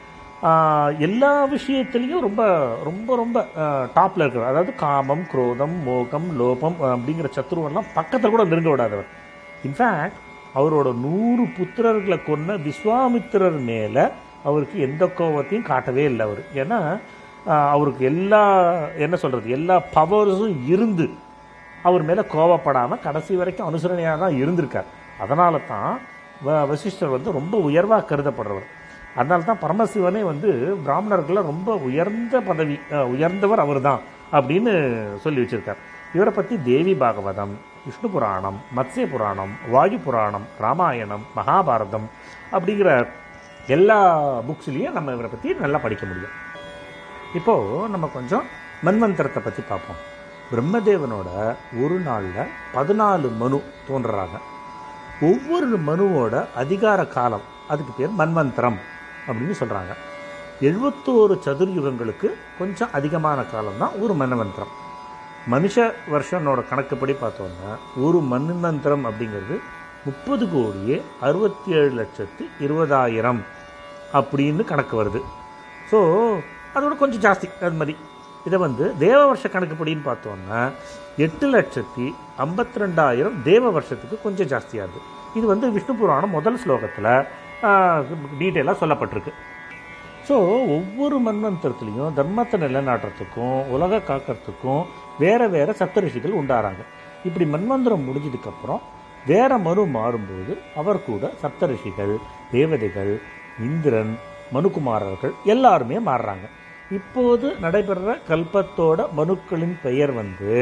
ஆஹ் எல்லா விஷயத்துலேயும் ரொம்ப ரொம்ப ரொம்ப டாப்பில் இருக்கிறவர் அதாவது காமம் குரோதம் மோகம் லோபம் அஹ், அப்படிங்கிற சத்துருவெல்லாம் பக்கத்தில் கூட நெருங்க விடாதவர் இன்ஃபேக்ட் அவரோட நூறு புத்திரர்களை கொன்ன விஸ்வாமித்திரர் மேலே அவருக்கு எந்த கோபத்தையும் காட்டவே இல்லை அவர் ஏன்னா ஆஹ், அவருக்கு எல்லா என்ன சொல்கிறது எல்லா பவர்ஸும் இருந்து அவர் மேலே கோவப்படாமல் கடைசி வரைக்கும் அனுசரணையாக தான் இருந்திருக்கார் அதனால தான் வ- வசிஷ்டர் வந்து ரொம்ப உயர்வாக கருதப்படுறவர் அதனால தான் பரமசிவனே வந்து பிராமணர்களில் ரொம்ப உயர்ந்த பதவி அஹ், உயர்ந்தவர் அவர் தான் அப்படின்னு சொல்லி வச்சிருக்கார் இவரை பற்றி தேவி பாகவதம் விஷ்ணு புராணம் மத்ஸ்ய புராணம் வாயு புராணம் ராமாயணம் மகாபாரதம் அப்படிங்கிற எல்லா புக்ஸ்லேயும் நம்ம இவரை பற்றி நல்லா படிக்க முடியும் இப்போது நம்ம கொஞ்சம் மன்வந்தரத்தை பற்றி பார்ப்போம் பிரம்மதேவனோட ஒரு நாளில் பதினாலு மனு தோன்றுறாங்க ஒவ்வொரு மனுவோட அதிகார காலம் அதுக்கு பேர் மன்வந்தரம் அப்படின்னு சொல்கிறாங்க எழுபத்தோரு சதுர்யுகங்களுக்கு கொஞ்சம் அதிகமான காலம் தான் ஒரு மன்வந்தரம் மனுஷ வருஷனோட கணக்குப்படி பார்த்தோம்னா ஒரு மன்வந்தரம் அப்படிங்கிறது முப்பது கோடியே அறுபத்தி ஏழு லட்சத்து இருபதாயிரம் அப்படின்னு கணக்கு வருது ஸோ அதோட கொஞ்சம் ஜாஸ்தி அது மாதிரி இதை வந்து தேவ வருஷ கணக்குப்படின்னு பார்த்தோம்னா எட்டு லட்சத்தி ஐம்பத்தி ரெண்டாயிரம் தேவ வருஷத்துக்கு கொஞ்சம் ஜாஸ்தியாகுது இது வந்து விஷ்ணு புராணம் முதல் ஸ்லோகத்தில் டீட்டெயிலாக சொல்லப்பட்டிருக்கு ஸோ ஒவ்வொரு மன்வந்தரத்துலேயும் தர்மத்தை நிலைநாட்டுறதுக்கும் உலக காக்கிறதுக்கும் வேற வேற சப்தரிஷிகள் உண்டாகிறாங்க இப்படி மன்வந்தரம் முடிஞ்சதுக்கப்புறம் வேற மனு மாறும்போது அவர் கூட சப்தரிஷிகள் தேவதைகள் இந்திரன் மனுகுமாரர்கள் எல்லாருமே மாறுறாங்க இப்போது நடைபெறுற கல்பத்தோட மனுக்களின் பெயர் வந்து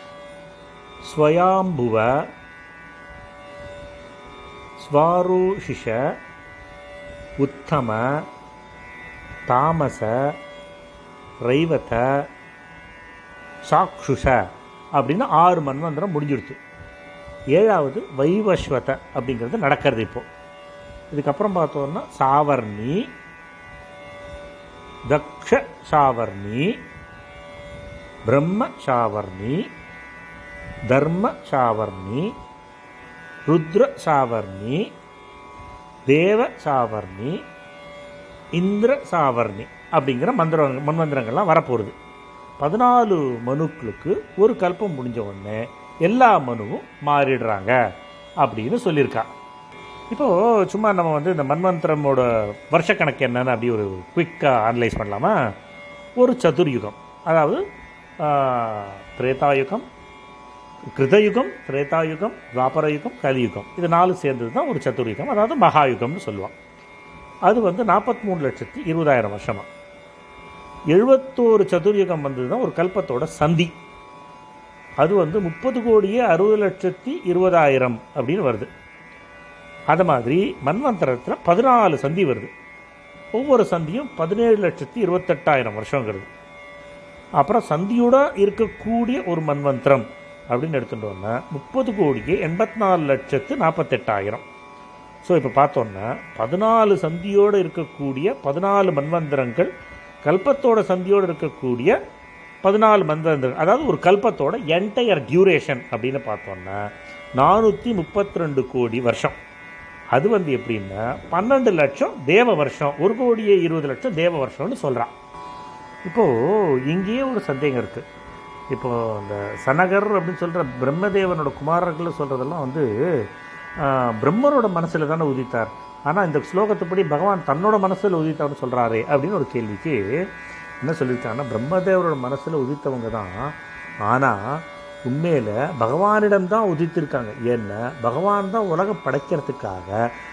ஸ்வயாம்புவ ஸ்வாரூஷிஷ உத்தம தாமச ரைவத சாக்ஷுஷ அப்படின்னு ஆறு மன்வந்திரம் முடிஞ்சிடுத்து ஏழாவது வைவஸ்வத அப்படிங்கிறது நடக்கிறது இப்போ இதுக்கப்புறம் பார்த்தோம்னா சாவர்ணி தக்ஷ சாவர்ணி பிரம்ம சாவர்ணி தர்ம சாவர்ணி ருத்ர சாவர்ணி தேவ சாவர்ணி இந்திர சாவர்ணி அப்படிங்கிற மந்திர மன்வந்திரங்கள்லாம் வரப்போகுது பதினாலு மனுக்களுக்கு ஒரு கல்பம் முடிஞ்ச உடனே எல்லா மனுவும் மாறிடுறாங்க அப்படின்னு சொல்லியிருக்கா இப்போது சும்மா நம்ம வந்து இந்த மன்வந்திரமோட வருஷக்கணக்கு என்னன்னு அப்படி ஒரு குயிக்காக அனலைஸ் பண்ணலாமா ஒரு சதுர்யுகம் அதாவது ஆஹ், திரேதாயுகம் கிருதயுகம் திரேதாயுகம் துவாபரயுகம் கலியுகம் இது நாலு சேர்ந்தது தான் ஒரு சதுர்யுகம் அதாவது மகாயுகம்னு சொல்லுவான் அது வந்து நாற்பத்தி மூணு லட்சத்தி இருபதாயிரம் வருஷமா எழுபத்தோரு சதுர்யுகம் வந்தது தான் ஒரு கல்பத்தோட சந்தி அது வந்து முப்பது கோடியே அறுபது லட்சத்தி இருபதாயிரம் அப்படின்னு வருது அது மாதிரி மன்வந்தரத்தில் பதினாலு சந்தி வருது ஒவ்வொரு சந்தியும் பதினேழு லட்சத்தி இருபத்தெட்டாயிரம் வருஷங்கிறது அப்புறம் சந்தியோட இருக்கக்கூடிய ஒரு மன்வந்திரம் அப்படின்னு எடுத்துட்டோம்னா முப்பது கோடியே எண்பத்தி நாலு லட்சத்து நாற்பத்தெட்டாயிரம் ஸோ இப்போ பார்த்தோன்னா பதினாலு சந்தியோடு இருக்கக்கூடிய பதினாலு மன்வந்திரங்கள் கல்பத்தோட சந்தியோடு இருக்கக்கூடிய பதினாலு மன்வந்திரங்கள் அதாவது ஒரு கல்பத்தோட என்டையர் டியூரேஷன் அப்படின்னு பார்த்தோன்னா நானூற்றி முப்பத்தி ரெண்டு கோடி வருஷம் அது வந்து எப்படின்னா பன்னெண்டு லட்சம் தேவ வருஷம் ஒரு கோடியே இருபது லட்சம் தேவ வருஷம்னு சொல்கிறான் இப்போது இங்கேயே ஒரு சந்தேகம் இருக்குது இப்போது இந்த சனகர் அப்படின்னு சொல்கிற பிரம்மதேவனோட குமாரர்கள் சொல்கிறதெல்லாம் வந்து ஆஹ், பிரம்மரோட மனசில் தானே உதித்தார் ஆனால் இந்த ஸ்லோகத்துப்படி பகவான் தன்னோட மனசில் உதித்தார்னு சொல்கிறாரே அப்படின்னு ஒரு கேள்விக்கு என்ன சொல்லியிருக்காங்கன்னா பிரம்மதேவரோட மனசில் உதித்தவங்க தான் ஆனால் உண்மையில் பகவானிடம் தான் உதித்திருக்காங்க ஏன்னா பகவான் தான் உலகம் படைக்கிறதுக்காக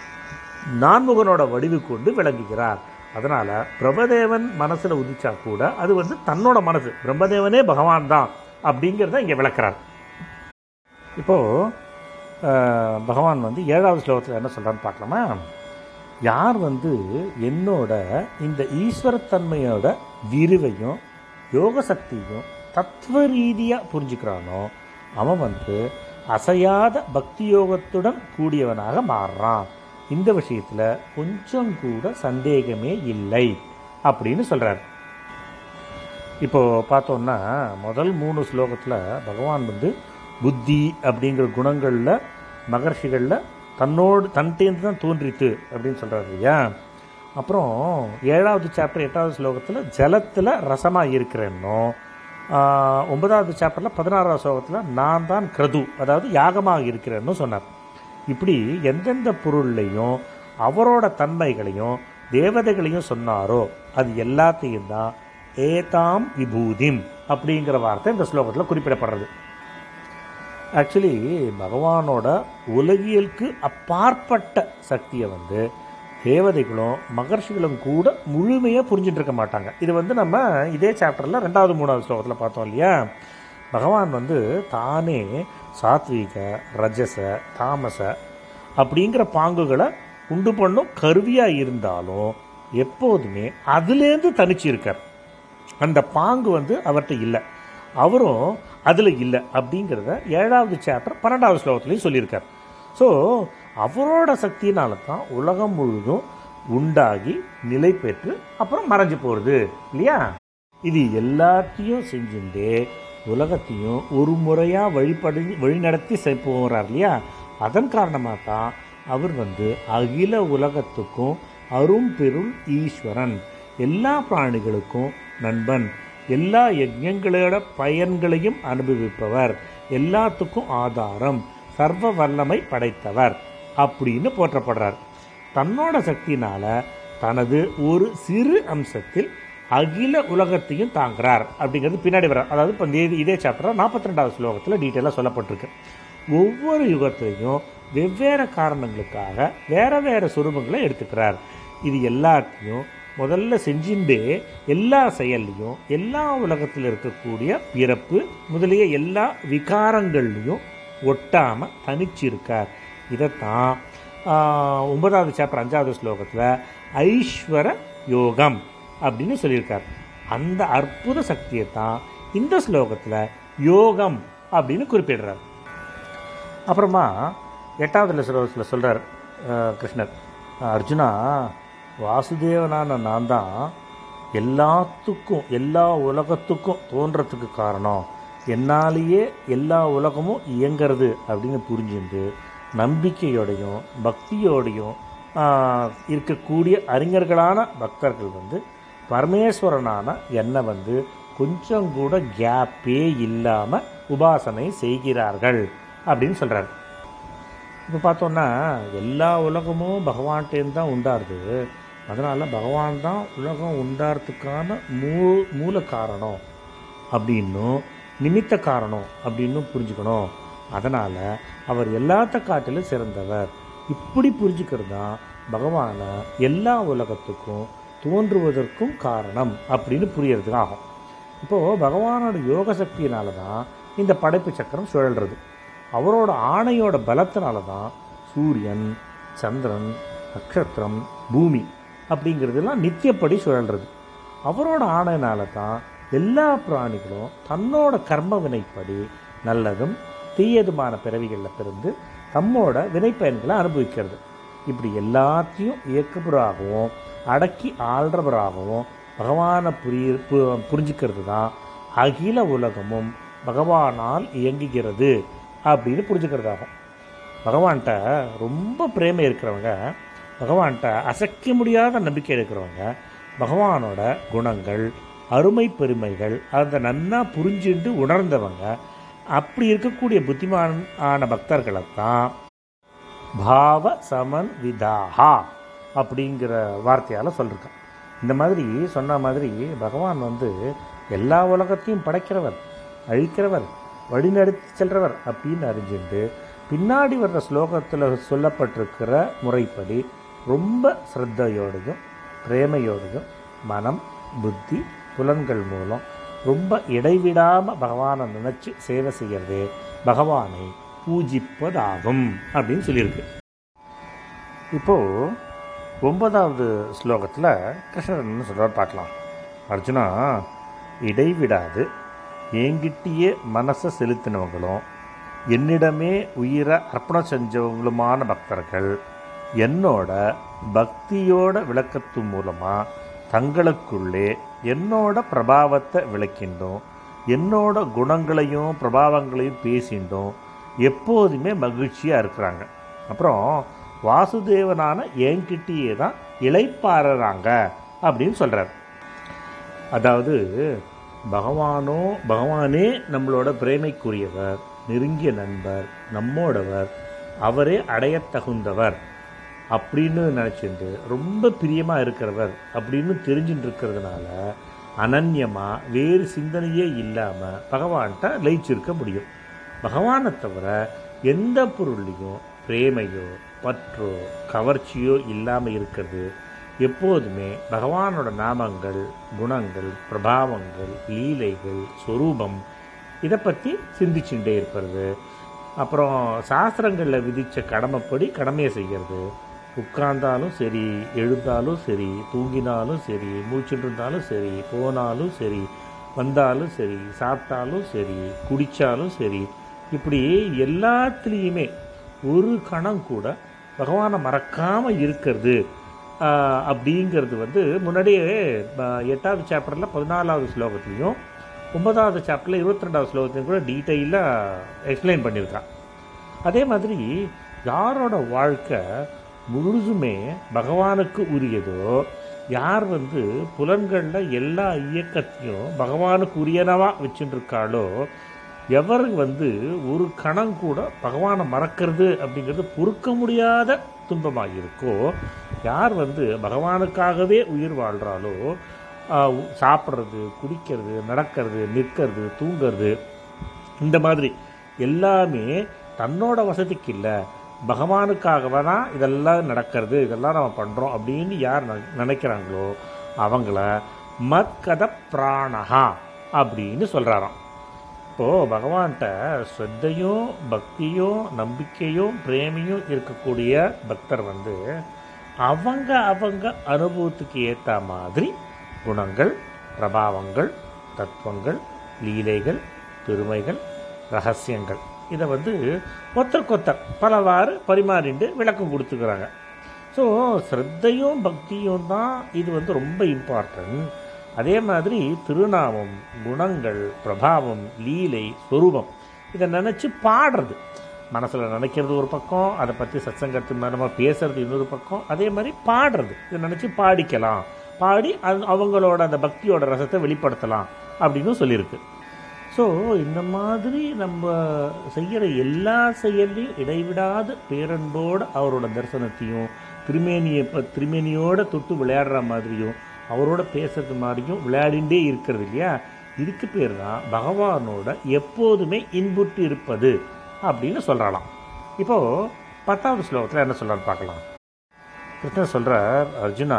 நான்முகனோட வடிவு கொண்டு விளங்குகிறார் அதனால பிரம்மதேவன் மனசுல உதிச்சா கூட அது வந்து தன்னோட மனசு பிரம்மதேவனே பகவான் தான் அப்படிங்கிறத இங்கே விளக்குறார் இப்போ அஹ், பகவான் வந்து ஏழாவது ஸ்லோகத்தில் என்ன சொல்றான்னு பார்க்கலாமா யார் வந்து என்னோட இந்த ஈஸ்வரத்தன்மையோட விரிவையும் யோக சக்தியும் தத்துவ ரீதியாக புரிஞ்சுக்கிறானோ அவன் வந்து அசையாத பக்தி யோகத்துடன் கூடியவனாக மாறுறான் இந்த விஷயத்தில் கொஞ்சம் கூட சந்தேகமே இல்லை அப்படின்னு சொல்கிறார் இப்போ பார்த்தோம்னா முதல் மூணு ஸ்லோகத்தில் பகவான் வந்து புத்தி அப்படிங்கிற குணங்களில் மகர்ஷிகளில் தன்னோடு தன்கிட்டேருந்து தான் தோன்றித்து அப்படின்னு சொல்கிறாரு இல்லையா அப்புறம் ஏழாவது சாப்டர் எட்டாவது ஸ்லோகத்தில் ஜலத்தில் ரசமாக இருக்கிறேன்னோ ஆஹ், ஒன்பதாவது சாப்டரில் பதினாறாவது ஸ்லோகத்தில் நான் தான் கிரது அதாவது யாகமாக இருக்கிறேன்னு சொன்னார் இப்படி எந்தெந்த பொருள்லையும் அவரோட தன்மைகளையும் தேவதைகளையும் சொன்னாரோ அது எல்லாத்தையும் தான் ஏதாம் விபூதிம் அப்படிங்கிற வார்த்தை இந்த ஸ்லோகத்தில் குறிப்பிடப்படுறது ஆக்சுவலி பகவானோட உலகியலுக்கு அப்பாற்பட்ட சக்தியை வந்து தேவதைகளும் மகர்ஷிகளும் கூட முழுமையாக புரிஞ்சுட்டு இருக்க மாட்டாங்க இது வந்து நம்ம இதே சாப்டரில் ரெண்டாவது மூணாவது ஸ்லோகத்தில் பார்த்தோம் இல்லையா பகவான் வந்து தானே சாத்வீக ரஜச தாமச அப்படிங்கிற பாங்குகளை உண்டு பண்ணும் கருவியாக இருந்தாலும் எப்போதுமே அதுலேருந்து தனிச்சு இருக்கார் அந்த பாங்கு வந்து அவர்கிட்ட இல்லை அவரும் அதில் இல்லை அப்படிங்கிறத ஏழாவது சாப்டர் பன்னெண்டாவது ஸ்லோகத்துலையும் சொல்லியிருக்கார் ஸோ அவரோட சக்தியினால தான் உலகம் முழுதும் உண்டாகி நிலை பெற்று அப்புறம் மறைஞ்சு போகிறது இல்லையா இது எல்லாத்தையும் செஞ்சுட்டே உலகத்தையும் ஒரு முறையாக வழிபடி வழிநடத்தி செ- போகிறார் இல்லையா அதன் காரணமாக தான் அவர் வந்து அகில உலகத்துக்கும் அரும் பெருள் ஈஸ்வரன் எல்லா பிராணிகளுக்கும் நண்பன் எல்லா யஜ்ஞங்களோட பயன்களையும் அனுபவிப்பவர் எல்லாத்துக்கும் ஆதாரம் சர்வ வல்லமை படைத்தவர் அப்படின்னு போற்றப்படுறார் தன்னோட சக்தியினால தனது ஒரு சிறு அம்சத்தில் அகில உலகத்தையும் தாங்குறார் அப்படிங்கிறது பின்னாடி வர அதாவது இப்போ இதே இதே சாப்டர் நாற்பத்தி ரெண்டாவது ஸ்லோகத்தில் டீட்டெயிலாக சொல்லப்பட்டிருக்கு ஒவ்வொரு யுகத்திலையும் வெவ்வேறு காரணங்களுக்காக வேற வேற சுரூபங்களை எடுத்துக்கிறார் இது எல்லாத்தையும் முதல்ல செஞ்சுட்டே எல்லா செயல்லையும் எல்லா உலகத்தில் இருக்கக்கூடிய பிறப்பு முதலிய எல்லா விகாரங்கள்லையும் ஒட்டாம தனிச்சு இருக்கார் இதைத்தான் ஆஹ், ஒன்பதாவது சாப்டர் அஞ்சாவது ஸ்லோகத்தில் ஐஸ்வர யோகம் அப்படின்னு சொல்லியிருக்கார் அந்த அற்புத சக்தியை தான் இந்த ஸ்லோகத்தில் யோகம் அப்படின்னு குறிப்பிடுறார் அப்புறமா எட்டாவது ஸ்லோகத்தில் சொல்கிறார் கிருஷ்ணர் அர்ஜுனா வாசுதேவனான நான் தான் எல்லாத்துக்கும் எல்லா உலகத்துக்கும் தோன்றத்துக்கு காரணம் என்னாலேயே எல்லா உலகமும் இயங்கிறது அப்படின்னு புரிஞ்சுண்டு நம்பிக்கையோடையும் பக்தியோடையும் ஆஹ், இருக்கக்கூடிய அறிஞர்களான பக்தர்கள் வந்து பரமேஸ்வரனான என்னை வந்து கொஞ்சம் கூட கேப்பே இல்லாமல் உபாசனை செய்கிறார்கள் அப்படின்னு சொல்கிறார் இப்போ பார்த்தோன்னா எல்லா உலகமும் பகவான்கிட்டேருந்து தான் உண்டாருது அதனால் பகவான் தான் உலகம் உண்டாறதுக்கான மூ மூல காரணம் அப்படின்னும் நிமித்த காரணம் அப்படின்னும் புரிஞ்சுக்கணும் அதனால் அவர் எல்லாத்த காட்டிலும் சிறந்தவர் இப்படி புரிஞ்சுக்கிறது தான் பகவானை எல்லா உலகத்துக்கும் தோன்றுவதற்கும் காரணம் அப்படின்னு புரியறதுக்கு ஆகும் இப்போது பகவானோட யோக சக்தியினால தான் இந்த படைப்பு சக்கரம் சுழல்றது அவரோட ஆணையோட பலத்தினால தான் சூரியன் சந்திரன் நட்சத்திரம் பூமி அப்படிங்கிறதெல்லாம் நித்தியப்படி சுழல்றது அவரோட ஆணையினால தான் எல்லா பிராணிகளும் தன்னோட கர்ம வினைப்படி நல்லதும் தீயதுமான பிறவிகளில் பிறந்து தம்மோட வினைப்பயன்களை அனுபவிக்கிறது இப்படி எல்லாத்தையும் இயக்குபவராகவும் அடக்கி ஆள்றவராகவும் பகவானை புரிய பு- புரிஞ்சுக்கிறது தான் அகில உலகமும் பகவானால் இயங்குகிறது அப்படின்னு புரிஞ்சுக்கிறதாகும் பகவான்கிட்ட ரொம்ப பிரேமை இருக்கிறவங்க பகவான்கிட்ட அசைக்க முடியாத நம்பிக்கை இருக்கிறவங்க பகவானோட குணங்கள் அருமை பெருமைகள் அதை நன்னா புரிஞ்சுண்டு உணர்ந்தவங்க அப்படி இருக்கக்கூடிய புத்திமான் ஆன பக்தர்களை தான் பாவ சமன் விதாஹா அப்படிங்கிற வார்த்தையால் சொல்லியிருக்கேன் இந்த மாதிரி சொன்ன மாதிரி பகவான் வந்து எல்லா உலகத்தையும் படைக்கிறவர் அழிக்கிறவர் வழிநடத்தி செல்றவர் அப்படின்னு அறிஞ்சுட்டு பின்னாடி வர்ற ஸ்லோகத்தில் சொல்லப்பட்டிருக்கிற முறைப்படி ரொம்ப ஸ்ரத்தையோடையும் பிரேமையோடையும் மனம் புத்தி புலன்கள் மூலம் ரொம்ப இடைவிடாமல் பகவானை நினச்சி சேவை செய்யறதே பகவானை பூஜிப்பதாகும் அப்படின்னு சொல்லியிருக்கு இப்போது ஒன்பதாவது ஸ்லோகத்தில் கிருஷ்ணர் என்ன சொல்கிறார் பார்க்கலாம் அர்ஜுனா இடைவிடாது என்கிட்டயே மனசை செலுத்தினவங்களும் என்னிடமே உயிரை அர்ப்பணம் செஞ்சவங்களுமான பக்தர்கள் என்னோட பக்தியோட விளக்கத்து மூலமாக தங்களுக்குள்ளே என்னோட பிரபாவத்தை விளக்கின்றோம் என்னோட குணங்களையும் பிரபாவங்களையும் பேசிண்டோம் எப்போதுமே மகிழ்ச்சியாக இருக்கிறாங்க அப்புறம் வாசுதேவனான என்கிட்டயே தான் இளைப்பாறுறாங்க அப்படின்னு சொல்கிறார் அதாவது பகவானோ பகவானே நம்மளோட பிரேமைக்குரியவர் நெருங்கிய நண்பர் நம்மோடவர் அவரே அடையத் தகுந்தவர் அப்படின்னு நினச்சிட்டு ரொம்ப பிரியமாக இருக்கிறவர் அப்படின்னு தெரிஞ்சுட்டு இருக்கிறதுனால அனன்யமாக வேறு சிந்தனையே இல்லாமல் பகவான்கிட்ட லயிச்சிருக்க முடியும் பகவானை தவிர எந்த பொருள்லையும் பிரேமையோ பற்றோ கவர்ச்சியோ இல்லாமல் இருக்கிறது எப்போதுமே பகவானோட நாமங்கள் குணங்கள் பிரபாவங்கள் லீலைகள் சொரூபம் இதை பற்றி சிந்திச்சுட்டே இருக்கிறது அப்புறம் சாஸ்திரங்களில் விதித்த கடமைப்படி கடமையை செய்கிறது உட்கார்ந்தாலும் சரி எழுந்தாலும் சரி தூங்கினாலும் சரி மூச்சுட்டு இருந்தாலும் சரி போனாலும் சரி வந்தாலும் சரி சாப்பிட்டாலும் சரி குடித்தாலும் சரி இப்படி எல்லாத்துலேயுமே ஒரு கணம் கூட பகவானை மறக்காமல் இருக்கிறது ஆஹ், அப்படிங்கிறது வந்து முன்னாடியே ஆஹ், எட்டாவது சாப்டரில் பதினாலாவது ஸ்லோகத்துலேயும் ஒன்பதாவது சாப்டரில் இருபத்தி ரெண்டாவது ஸ்லோகத்தையும் கூட டீட்டெயிலாக எக்ஸ்பிளைன் பண்ணியிருக்கான் அதே மாதிரி யாரோட வாழ்க்கை முழுதுமே பகவானுக்கு உரியதோ யார் வந்து புலன்களில் எல்லா இயக்கத்தையும் பகவானுக்கு உரியனவா வச்சுட்டு இருக்காளோ எவர் வந்து ஒரு கணம் கூட பகவானை மறக்கிறது அப்படிங்கிறது பொறுக்க முடியாத துன்பமாக இருக்கோ யார் வந்து பகவானுக்காகவே உயிர் வாழ்கிறாளோ ஆஹ், சாப்பிட்றது குடிக்கிறது நடக்கிறது நிற்கிறது தூங்கிறது இந்த மாதிரி எல்லாமே தன்னோட வசதிக்கு இல்லை பகவானுக்காகவே தான் இதெல்லாம் நடக்கிறது இதெல்லாம் நம்ம பண்ணுறோம் அப்படின்னு யார் ந- நினைக்கிறாங்களோ அவங்கள மத்கத பிராணஹா அப்படின்னு சொல்கிறாராம் இப்போது பகவான்கிட்ட ஸ்ரத்தையும் பக்தியும் நம்பிக்கையும் பிரேமையும் இருக்கக்கூடிய பக்தர் வந்து அவங்க அவங்க அனுபவத்துக்கு ஏற்ற மாதிரி குணங்கள் பிரபாவங்கள் தத்துவங்கள் லீலைகள் பெருமைகள் ரகசியங்கள் இதை வந்து ஒத்தருக்கொத்தர் பலவாறு பரிமாறிண்டு விளக்கம் கொடுத்துக்கிறாங்க ஸோ ஸ்ரத்தையும் பக்தியும் தான் இது வந்து ரொம்ப இம்பார்ட்டன்ட் அதே மாதிரி திருநாமம் குணங்கள் பிரபாவம் லீலை ஸ்வரூபம் இதை நினச்சி பாடுறது மனசில் நினைக்கிறது ஒரு பக்கம் அதை பற்றி சத்சங்கத்து மூலமாக பேசுறது இன்னொரு பக்கம் அதே மாதிரி பாடுறது இதை நினச்சி பாடிக்கலாம் பாடி அது அவங்களோட அந்த பக்தியோட ரசத்தை வெளிப்படுத்தலாம் அப்படின்னு சொல்லியிருக்கு ஸோ இந்த மாதிரி நம்ம செய்கிற எல்லா செயல்லையும் இடைவிடாத பேரன்போடு அவரோட தரிசனத்தையும் திருமேனியை இப்போ திருமேனியோட தொட்டு விளையாடுற மாதிரியும் அவரோட பேசுறது மாதிரியும் விளையாடிண்டே இருக்கிறது இல்லையா இதுக்கு பேர் தான் பகவானோட எப்போதுமே இன்புற்று இருப்பது அப்படின்னு சொல்கிறாளாம் இப்போது பத்தாவது ஸ்லோகத்தில் என்ன சொல்கிறார் பார்க்கலாம் கிருஷ்ணன் சொல்கிறார் அர்ஜுனா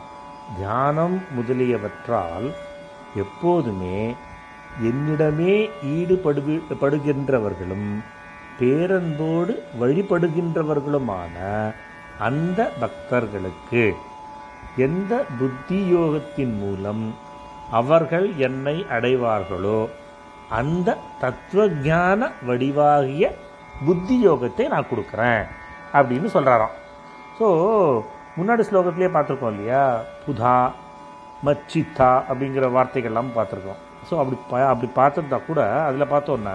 தியானம் முதலியவற்றால் எப்போதுமே என்னிடமே ஈடுபடு படுகின்றவர்களும் பேரன்போடு வழிபடுகின்றவர்களுமான அந்த பக்தர்களுக்கு எந்த புத்தி யோகத்தின் மூலம் அவர்கள் என்னை அடைவார்களோ அந்த தத்துவஞான வடிவாகிய புத்தி யோகத்தை நான் கொடுக்குறேன் அப்படின்னு சொல்கிறாராம் ஸோ முன்னாடி ஸ்லோகத்திலே பார்த்துருக்கோம் இல்லையா புதா மச்சித்தா அப்படிங்கிற வார்த்தைகள்லாம் பார்த்துருக்கோம் ஸோ அப்படி ப அப்படி பார்த்துருந்தா கூட அதில் பார்த்தோன்னா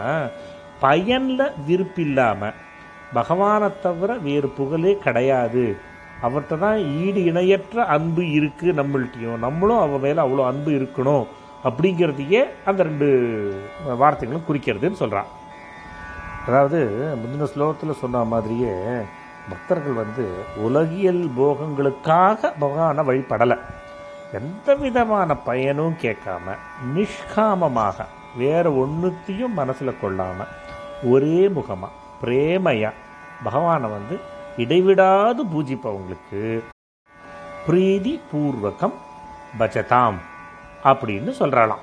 பயனில் விருப்பில்லாமல் பகவானை தவிர வேறு புகழே கிடையாது அவர்கிட்ட தான் ஈடு இணையற்ற அன்பு இருக்குது நம்மள்ட்டையும் நம்மளும் அவன் மேலே அவ்வளோ அன்பு இருக்கணும் அப்படிங்கிறதையே அந்த ரெண்டு வார்த்தைகளும் குறிக்கிறதுன்னு சொல்கிறான் அதாவது முந்தின ஸ்லோகத்தில் சொன்ன மாதிரியே பக்தர்கள் வந்து உலகியல் போகங்களுக்காக பகவானை வழிபடலை எந்த விதமான பயனும் கேட்காம நிஷ்காமமாக வேற ஒன்றுத்தையும் மனசில் கொள்ளாமல் ஒரே முகமாக பிரேமையா பகவானை வந்து இடைவிடாது பூஜிப்பவங்களுக்கு பிரீதி பூர்வகம் பஜதாம் அப்படின்னு சொல்கிறாளாம்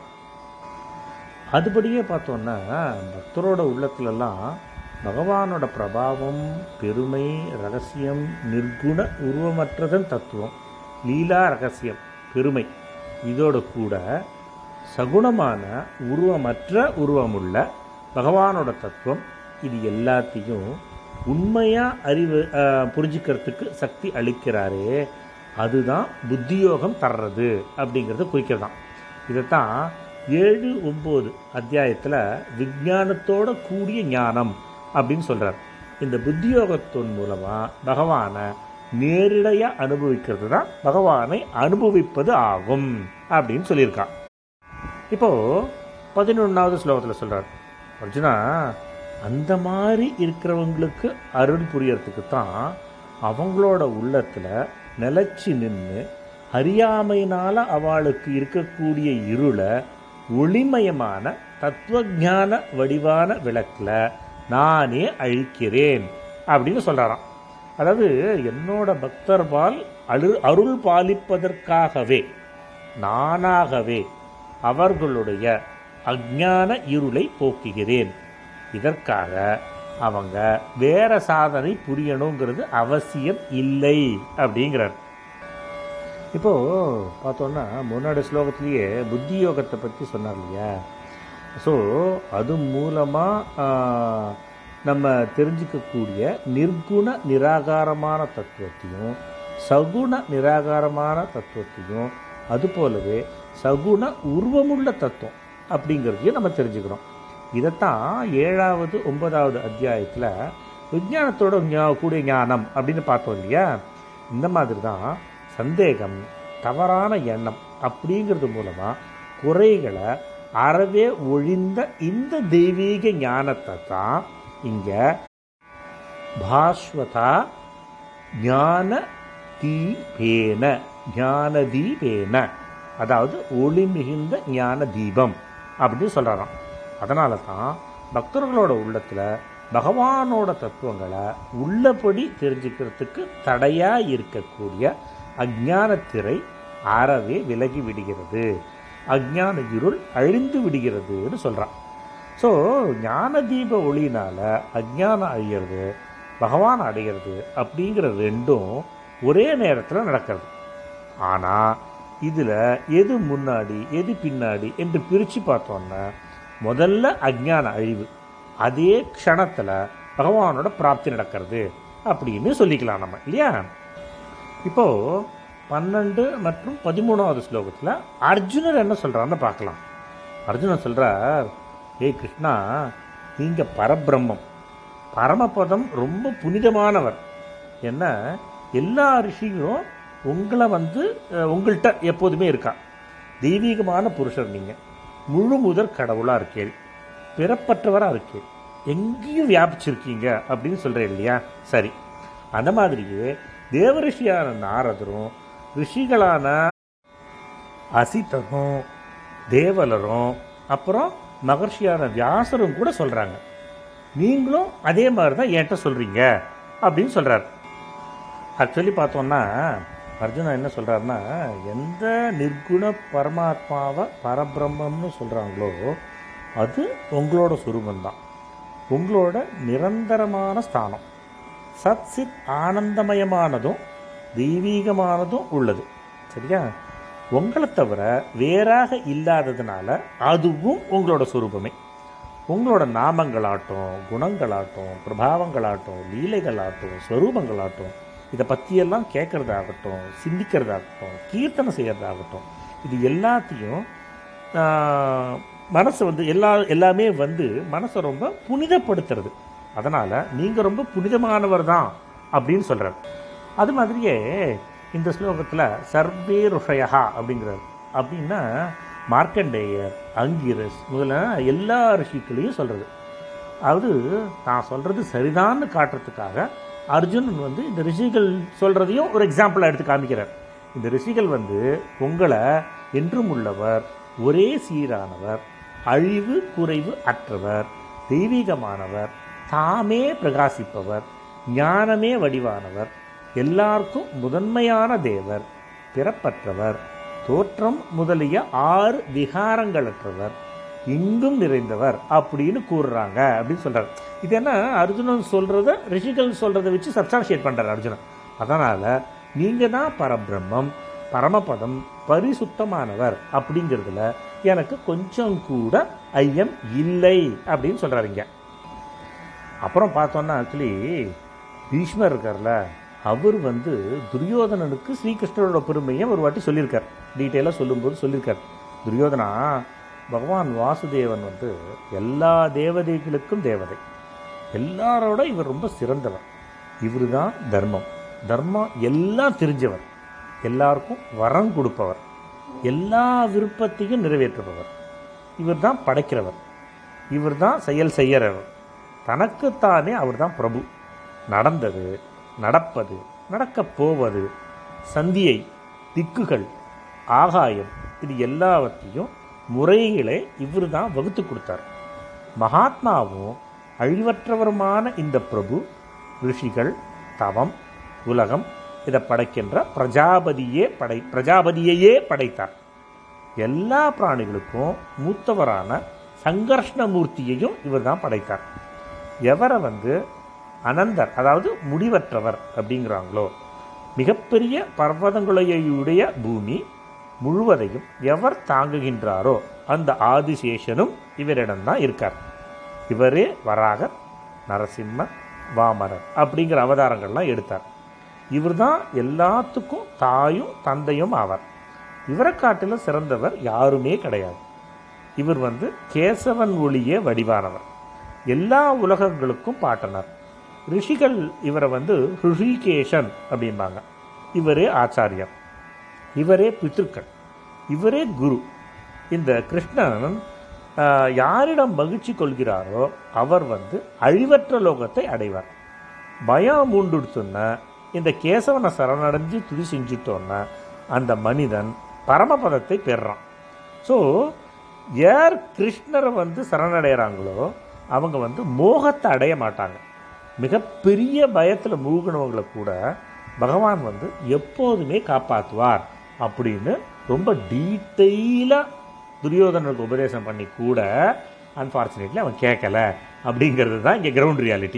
அதுபடியே பார்த்தோன்னா பக்தரோட உள்ளத்துலலாம் பகவானோட பிரபாவம் பெருமை ரகசியம் நிர்குண உருவமற்றதன் தத்துவம் லீலா ரகசியம் பெருமை இதோட கூட சகுணமான உருவமற்ற உருவமுள்ள பகவானோட தத்துவம் இது எல்லாத்தையும் உண்மையாக அறிவு அஹ், புரிஞ்சுக்கிறதுக்கு சக்தி அளிக்கிறாரே அதுதான் புத்தியோகம் தர்றது அப்படிங்கிறத குறிக்கிறதாம் இதைத்தான் ஏழு ஒம்பது அத்தியாயத்தில் விஞ்ஞானத்தோட கூடிய ஞானம் அப்படின்னு சொல்கிறார் இந்த புத்தியோகத்தின் மூலமாக பகவானை நேரிடையாக அனுபவிக்கிறது தான் பகவானை அனுபவிப்பது ஆகும் அப்படின்னு சொல்லியிருக்கான் இப்போ பதினொன்றாவது ஸ்லோகத்தில் சொல்றார் அர்ஜுனா அந்த மாதிரி இருக்கிறவங்களுக்கு அருள் புரியறதுக்கு தான் அவங்களோட உள்ளத்துல நிலைச்சு நின்று அறியாமையினால அவளுக்கு இருக்கக்கூடிய இருளை ஒளிமயமான தத்துவஞான வடிவான விளக்கில் நானே அழிக்கிறேன் அப்படின்னு சொல்றாராம் அதாவது என்னோட பக்தர்பால் அழு அருள் பாலிப்பதற்காகவே நானாகவே அவர்களுடைய அஞ்ஞான இருளை போக்குகிறேன் இதற்காக அவங்க வேற சாதனை புரியணுங்கிறது அவசியம் இல்லை அப்படிங்கிறார் இப்போ பார்த்தோன்னா முன்னாடி ஸ்லோகத்திலேயே புத்தி யோகத்தை பற்றி சொன்னார் இல்லையா ஸோ அது மூலமாக நம்ம தெரிஞ்சுக்கக்கூடிய நிர்குண நிராகாரமான தத்துவத்தையும் சகுண நிராகாரமான தத்துவத்தையும் அது போலவே சகுண உருவமுள்ள தத்துவம் அப்படிங்கிறதையும் நம்ம தெரிஞ்சுக்கிறோம் இதைத்தான் ஏழாவது ஒன்பதாவது அத்தியாயத்தில் விஞ்ஞானத்தோட ஞா- கூடிய ஞானம் அப்படின்னு பார்த்தோம் இல்லையா இந்த மாதிரி தான் சந்தேகம் தவறான எண்ணம் அப்படிங்கிறது மூலமாக குறைகளை அறவே ஒழிந்த இந்த தெய்வீக ஞானத்தை தான் இங்கே பாஸ்வதா ஞான தீபேன ஞான தீபேன அதாவது ஒளி மிகுந்த ஞான தீபம் அப்படின்னு சொல்கிறாராம் அதனால தான் பக்தர்களோட உள்ளத்தில் பகவானோட தத்துவங்களை உள்ளபடி தெரிஞ்சுக்கிறதுக்கு தடையாக இருக்கக்கூடிய அஜ்ஞானத்திரை அறவே விலகி விடுகிறது அஜ்ஞான இருள் அழிந்து விடுகிறதுன்னு சொல்கிறான் ஸோ ஞான தீப ஒளியினால அஜ்ஞானம் அழியிறது பகவான் அடைகிறது அப்படிங்கிற ரெண்டும் ஒரே நேரத்தில் நடக்கிறது ஆனால் இதில் எது முன்னாடி எது பின்னாடி என்று பிரித்து பார்த்தோன்னா முதல்ல அஜ்ஞான அழிவு அதே க்ஷணத்தில் பகவானோட பிராப்தி நடக்கிறது அப்படின்னு சொல்லிக்கலாம் நம்ம இல்லையா இப்போ பன்னெண்டு மற்றும் பதிமூணாவது ஸ்லோகத்தில் அர்ஜுனர் என்ன சொல்றாருன்னு பார்க்கலாம் அர்ஜுனன் சொல்றார் ஏய் கிருஷ்ணா நீங்க பரபிரம்மம் பரமபதம் ரொம்ப புனிதமானவர் என்ன எல்லா ரிஷியும் உங்களை வந்து அஹ், உங்கள்கிட்ட எப்போதுமே இருக்கா தெய்வீகமான புருஷர் நீங்க முழு முதற் கடவுளா இருக்கீர் பிறப்பற்றவரா இருக்கீர் எங்கேயும் வியாபிச்சிருக்கீங்க அப்படின்னு சொல்றேன் இல்லையா சரி அந்த மாதிரியே தேவரிஷியான நாரதரும் ரிஷிகளான அசித்தரும் தேவலரும் அப்புறம் மகர்ஷியான வியாசரும் கூட சொல்றாங்க நீங்களும் அதே மாதிரி தான் என்கிட்ட சொல்றீங்க அப்படின்னு சொல்றாரு ஆக்சுவலி பார்த்தோம்னா அர்ஜுனா என்ன சொல்றாருன்னா எந்த நிர்குண பரமாத்மாவை பரபிரம்மம்னு சொல்றாங்களோ அது உங்களோட சுரூபந்தான் உங்களோட நிரந்தரமான ஸ்தானம் சத் சித் ஆனந்தமயமானதும் தெய்வீகமானதும் உள்ளது சரியா உங்களை தவிர வேறாக இல்லாததுனால அதுவும் உங்களோட சுரூபமே உங்களோட நாமங்களாட்டும் குணங்களாட்டும் பிரபாவங்களாட்டும் லீலைகளாட்டும் ஸ்வரூபங்களாட்டும் இதை பற்றியெல்லாம் கேட்கறதாகட்டும் சிந்திக்கிறதாகட்டும் கீர்த்தனை செய்யறதாகட்டும் இது எல்லாத்தையும் ஆஹ், மனசை வந்து எல்லா எல்லாமே வந்து மனசை ரொம்ப புனிதப்படுத்துறது அதனால் நீங்கள் ரொம்ப புனிதமானவர் தான் அப்படின்னு சொல்கிறார் அது மாதிரியே இந்த ஸ்லோகத்தில் சர்வே ருஷயா அப்படிங்கிறார் அப்படின்னா மார்க்கண்டேயர் அங்கிரஸ் முதல்ல எல்லா ரிஷிக்களையும் சொல்கிறது அதாவது தான் சொல்கிறது சரிதான்னு காட்டுறதுக்காக அர்ஜுனன் வந்து இந்த ரிஷிகள் சொல்கிறதையும் ஒரு எக்ஸாம்பிளாக எடுத்து காமிக்கிறார் இந்த ரிஷிகள் வந்து உங்களை என்றும் உள்ளவர் ஒரே சீரானவர் அழிவு குறைவு அற்றவர் தெய்வீகமானவர் தாமே பிரகாசிப்பவர் ஞானமே வடிவானவர் எல்லாருக்கும் முதன்மையான தேவர் பிறப்பற்றவர் தோற்றம் முதலிய ஆறு விகாரங்களற்றவர் இங்கும் நிறைந்தவர் அப்படின்னு கூறுறாங்க அப்படின்னு சொல்றாரு இது என்ன அர்ஜுனன் சொல்றத ரிஷிகள் சொல்றதை வச்சு சப்ஸ்டான்ஷியேட் பண்றாரு அர்ஜுனன் அதனால நீங்க தான் பரபிரம்மம் பரமபதம் பரிசுத்தமானவர் அப்படிங்கிறதுல எனக்கு கொஞ்சம் கூட ஐயம் இல்லை அப்படின்னு சொல்றாரு இங்க அப்புறம் பார்த்தோன்னா ஆக்சுவலி பீஷ்மர் இருக்கார்ல அவர் வந்து துரியோதனனுக்கு ஸ்ரீகிருஷ்ணரோட பெருமையை ஒரு வாட்டி சொல்லியிருக்கார் டீட்டெயிலாக சொல்லும்போது சொல்லியிருக்கார் துரியோதனா பகவான் வாசுதேவன் வந்து எல்லா தேவதைகளுக்கும் தேவதை எல்லாரோட இவர் ரொம்ப சிறந்தவர் இவர் தான் தர்மம் தர்மம் எல்லாம் தெரிஞ்சவர் எல்லாருக்கும் வரம் கொடுப்பவர் எல்லா விருப்பத்தையும் நிறைவேற்றுபவர் இவர் தான் படைக்கிறவர் இவர் தான் செயல் செய்யறவர் தனக்குத்தானே அவர் தான் பிரபு நடந்தது நடப்பது நடக்கப் போவது சந்தியை திக்குகள் ஆகாயம் இது எல்லாவற்றையும் முறைகளே இவர் தான் வகுத்து கொடுத்தார் மகாத்மாவும் அழிவற்றவருமான இந்த பிரபு ரிஷிகள் தவம் உலகம் இதை படைக்கின்ற பிரஜாபதியே படை பிரஜாபதியையே படைத்தார் எல்லா பிராணிகளுக்கும் மூத்தவரான சங்கர்ஷ்ணமூர்த்தியையும் இவர் தான் படைத்தார் எவரை வந்து அனந்தர் அதாவது முடிவற்றவர் அப்படிங்கிறாங்களோ மிகப்பெரிய பர்வதங்களையுடைய பூமி முழுவதையும் எவர் தாங்குகின்றாரோ அந்த ஆதிசேஷனும் இவரிடம்தான் இருக்கார் இவரே வராகர் நரசிம்மர் வாமரர் அப்படிங்கிற அவதாரங்கள்லாம் எடுத்தார் இவர் தான் எல்லாத்துக்கும் தாயும் தந்தையும் ஆவார் இவரை காட்டிலும் சிறந்தவர் யாருமே கிடையாது இவர் வந்து கேசவன் ஒளியே வடிவானவர் எல்லா உலகங்களுக்கும் பாட்டனர் ரிஷிகள் இவரை வந்து ரிஷிகேஷன் அப்படிம்பாங்க இவரே ஆச்சாரியர் இவரே பித்ருக்கள் இவரே குரு இந்த கிருஷ்ணன் ஆஹ், யாரிடம் மகிழ்ச்சி கொள்கிறாரோ அவர் வந்து அழிவற்ற லோகத்தை அடைவார் பயம் மூண்டுடுத்துன்னா இந்த கேசவனை சரணடைஞ்சு துதி செஞ்சுட்டோன்னா அந்த மனிதன் பரமபதத்தை பெறுறான் ஸோ யார் கிருஷ்ணரை வந்து சரணடைகிறாங்களோ அவங்க வந்து மோகத்தை அடைய மாட்டாங்க மிகப்பெரிய பயத்தில் மூழ்கினவங்களை கூட பகவான் வந்து எப்போதுமே காப்பாற்றுவார் அப்படின்னு ரொம்ப டீட்டெயிலாக துரியோதனனுக்கு உபதேசம் பண்ணி கூட அன்ஃபார்ச்சுனேட்லி அவன் கேட்கல அப்படிங்கிறது தான் இங்கே கிரவுண்ட் ரியாலிட்டி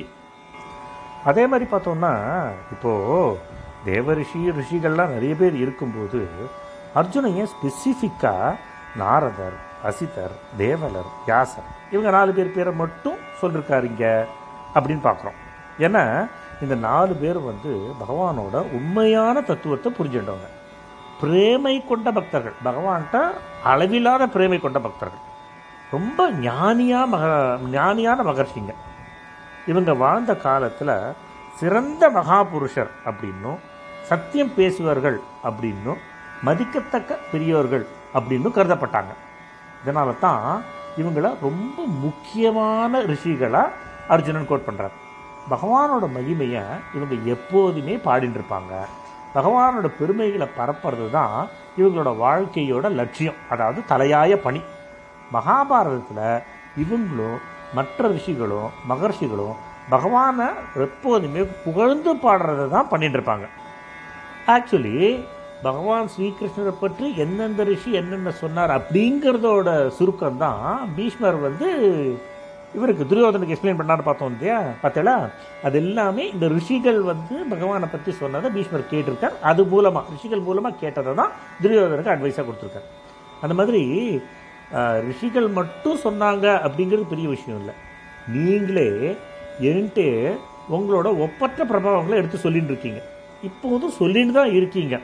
அதே மாதிரி பார்த்தோம்னா இப்போது தேவரிஷி ரிஷிகள்லாம் நிறைய பேர் இருக்கும்போது அர்ஜுனன் ஏன் ஸ்பெசிஃபிக்காக நாரதர் அசிதர் தேவலர் வியாசர் இவங்க நாலு பேர் பேரை மட்டும் சொல்லியிருக்காரு இங்க அப்படின்னு பார்க்குறோம் ஏன்னா இந்த நாலு பேர் வந்து பகவானோட உண்மையான தத்துவத்தை புரிஞ்சுட்டவங்க பிரேமை கொண்ட பக்தர்கள் பகவான்கிட்ட அளவில்லாத பிரேமை கொண்ட பக்தர்கள் ரொம்ப ஞானியா மக ஞானியான மகர்ஷிங்க இவங்க வாழ்ந்த காலத்தில் சிறந்த மகாபுருஷர் அப்படின்னும் சத்தியம் பேசுவார்கள் அப்படின்னும் மதிக்கத்தக்க பெரியோர்கள் அப்படின்னும் கருதப்பட்டாங்க இதனால தான் இவங்கள ரொம்ப முக்கியமான ரிஷிகளாக அர்ஜுனன் கோட் பண்ணுறார் பகவானோட மகிமையை இவங்க எப்போதுமே பாடிட்டு இருப்பாங்க பகவானோட பெருமைகளை பரப்புறது தான் இவங்களோட வாழ்க்கையோட லட்சியம் அதாவது தலையாய பணி மகாபாரதத்தில் இவங்களும் மற்ற ரிஷிகளும் மகர்ஷிகளும் பகவானை எப்போதுமே புகழ்ந்து பாடுறதை தான் பண்ணிட்டு இருப்பாங்க ஆக்சுவலி பகவான் ஸ்ரீகிருஷ்ணரை பற்றி எந்தெந்த ரிஷி என்னென்ன சொன்னார் அப்படிங்கிறதோட சுருக்கம் தான் பீஷ்மர் வந்து இவருக்கு துரியோதனுக்கு எக்ஸ்பிளைன் பண்ணாரு பார்த்தோம் இல்லையா பார்த்தீங்களா அது எல்லாமே இந்த ரிஷிகள் வந்து பகவானை பற்றி சொன்னதை பீஷ்மர் கேட்டிருக்கார் அது மூலமாக ரிஷிகள் மூலமாக கேட்டதை தான் துரியோதனுக்கு அட்வைஸாக கொடுத்துருக்காரு அந்த மாதிரி அஹ், ரிஷிகள் மட்டும் சொன்னாங்க அப்படிங்கிறது பெரிய விஷயம் இல்லை நீங்களே என்கிட்ட உங்களோட ஒப்பற்ற பிரபாவங்களை எடுத்து சொல்லிட்டு இருக்கீங்க இப்போதும் சொல்லிட்டு தான் இருக்கீங்க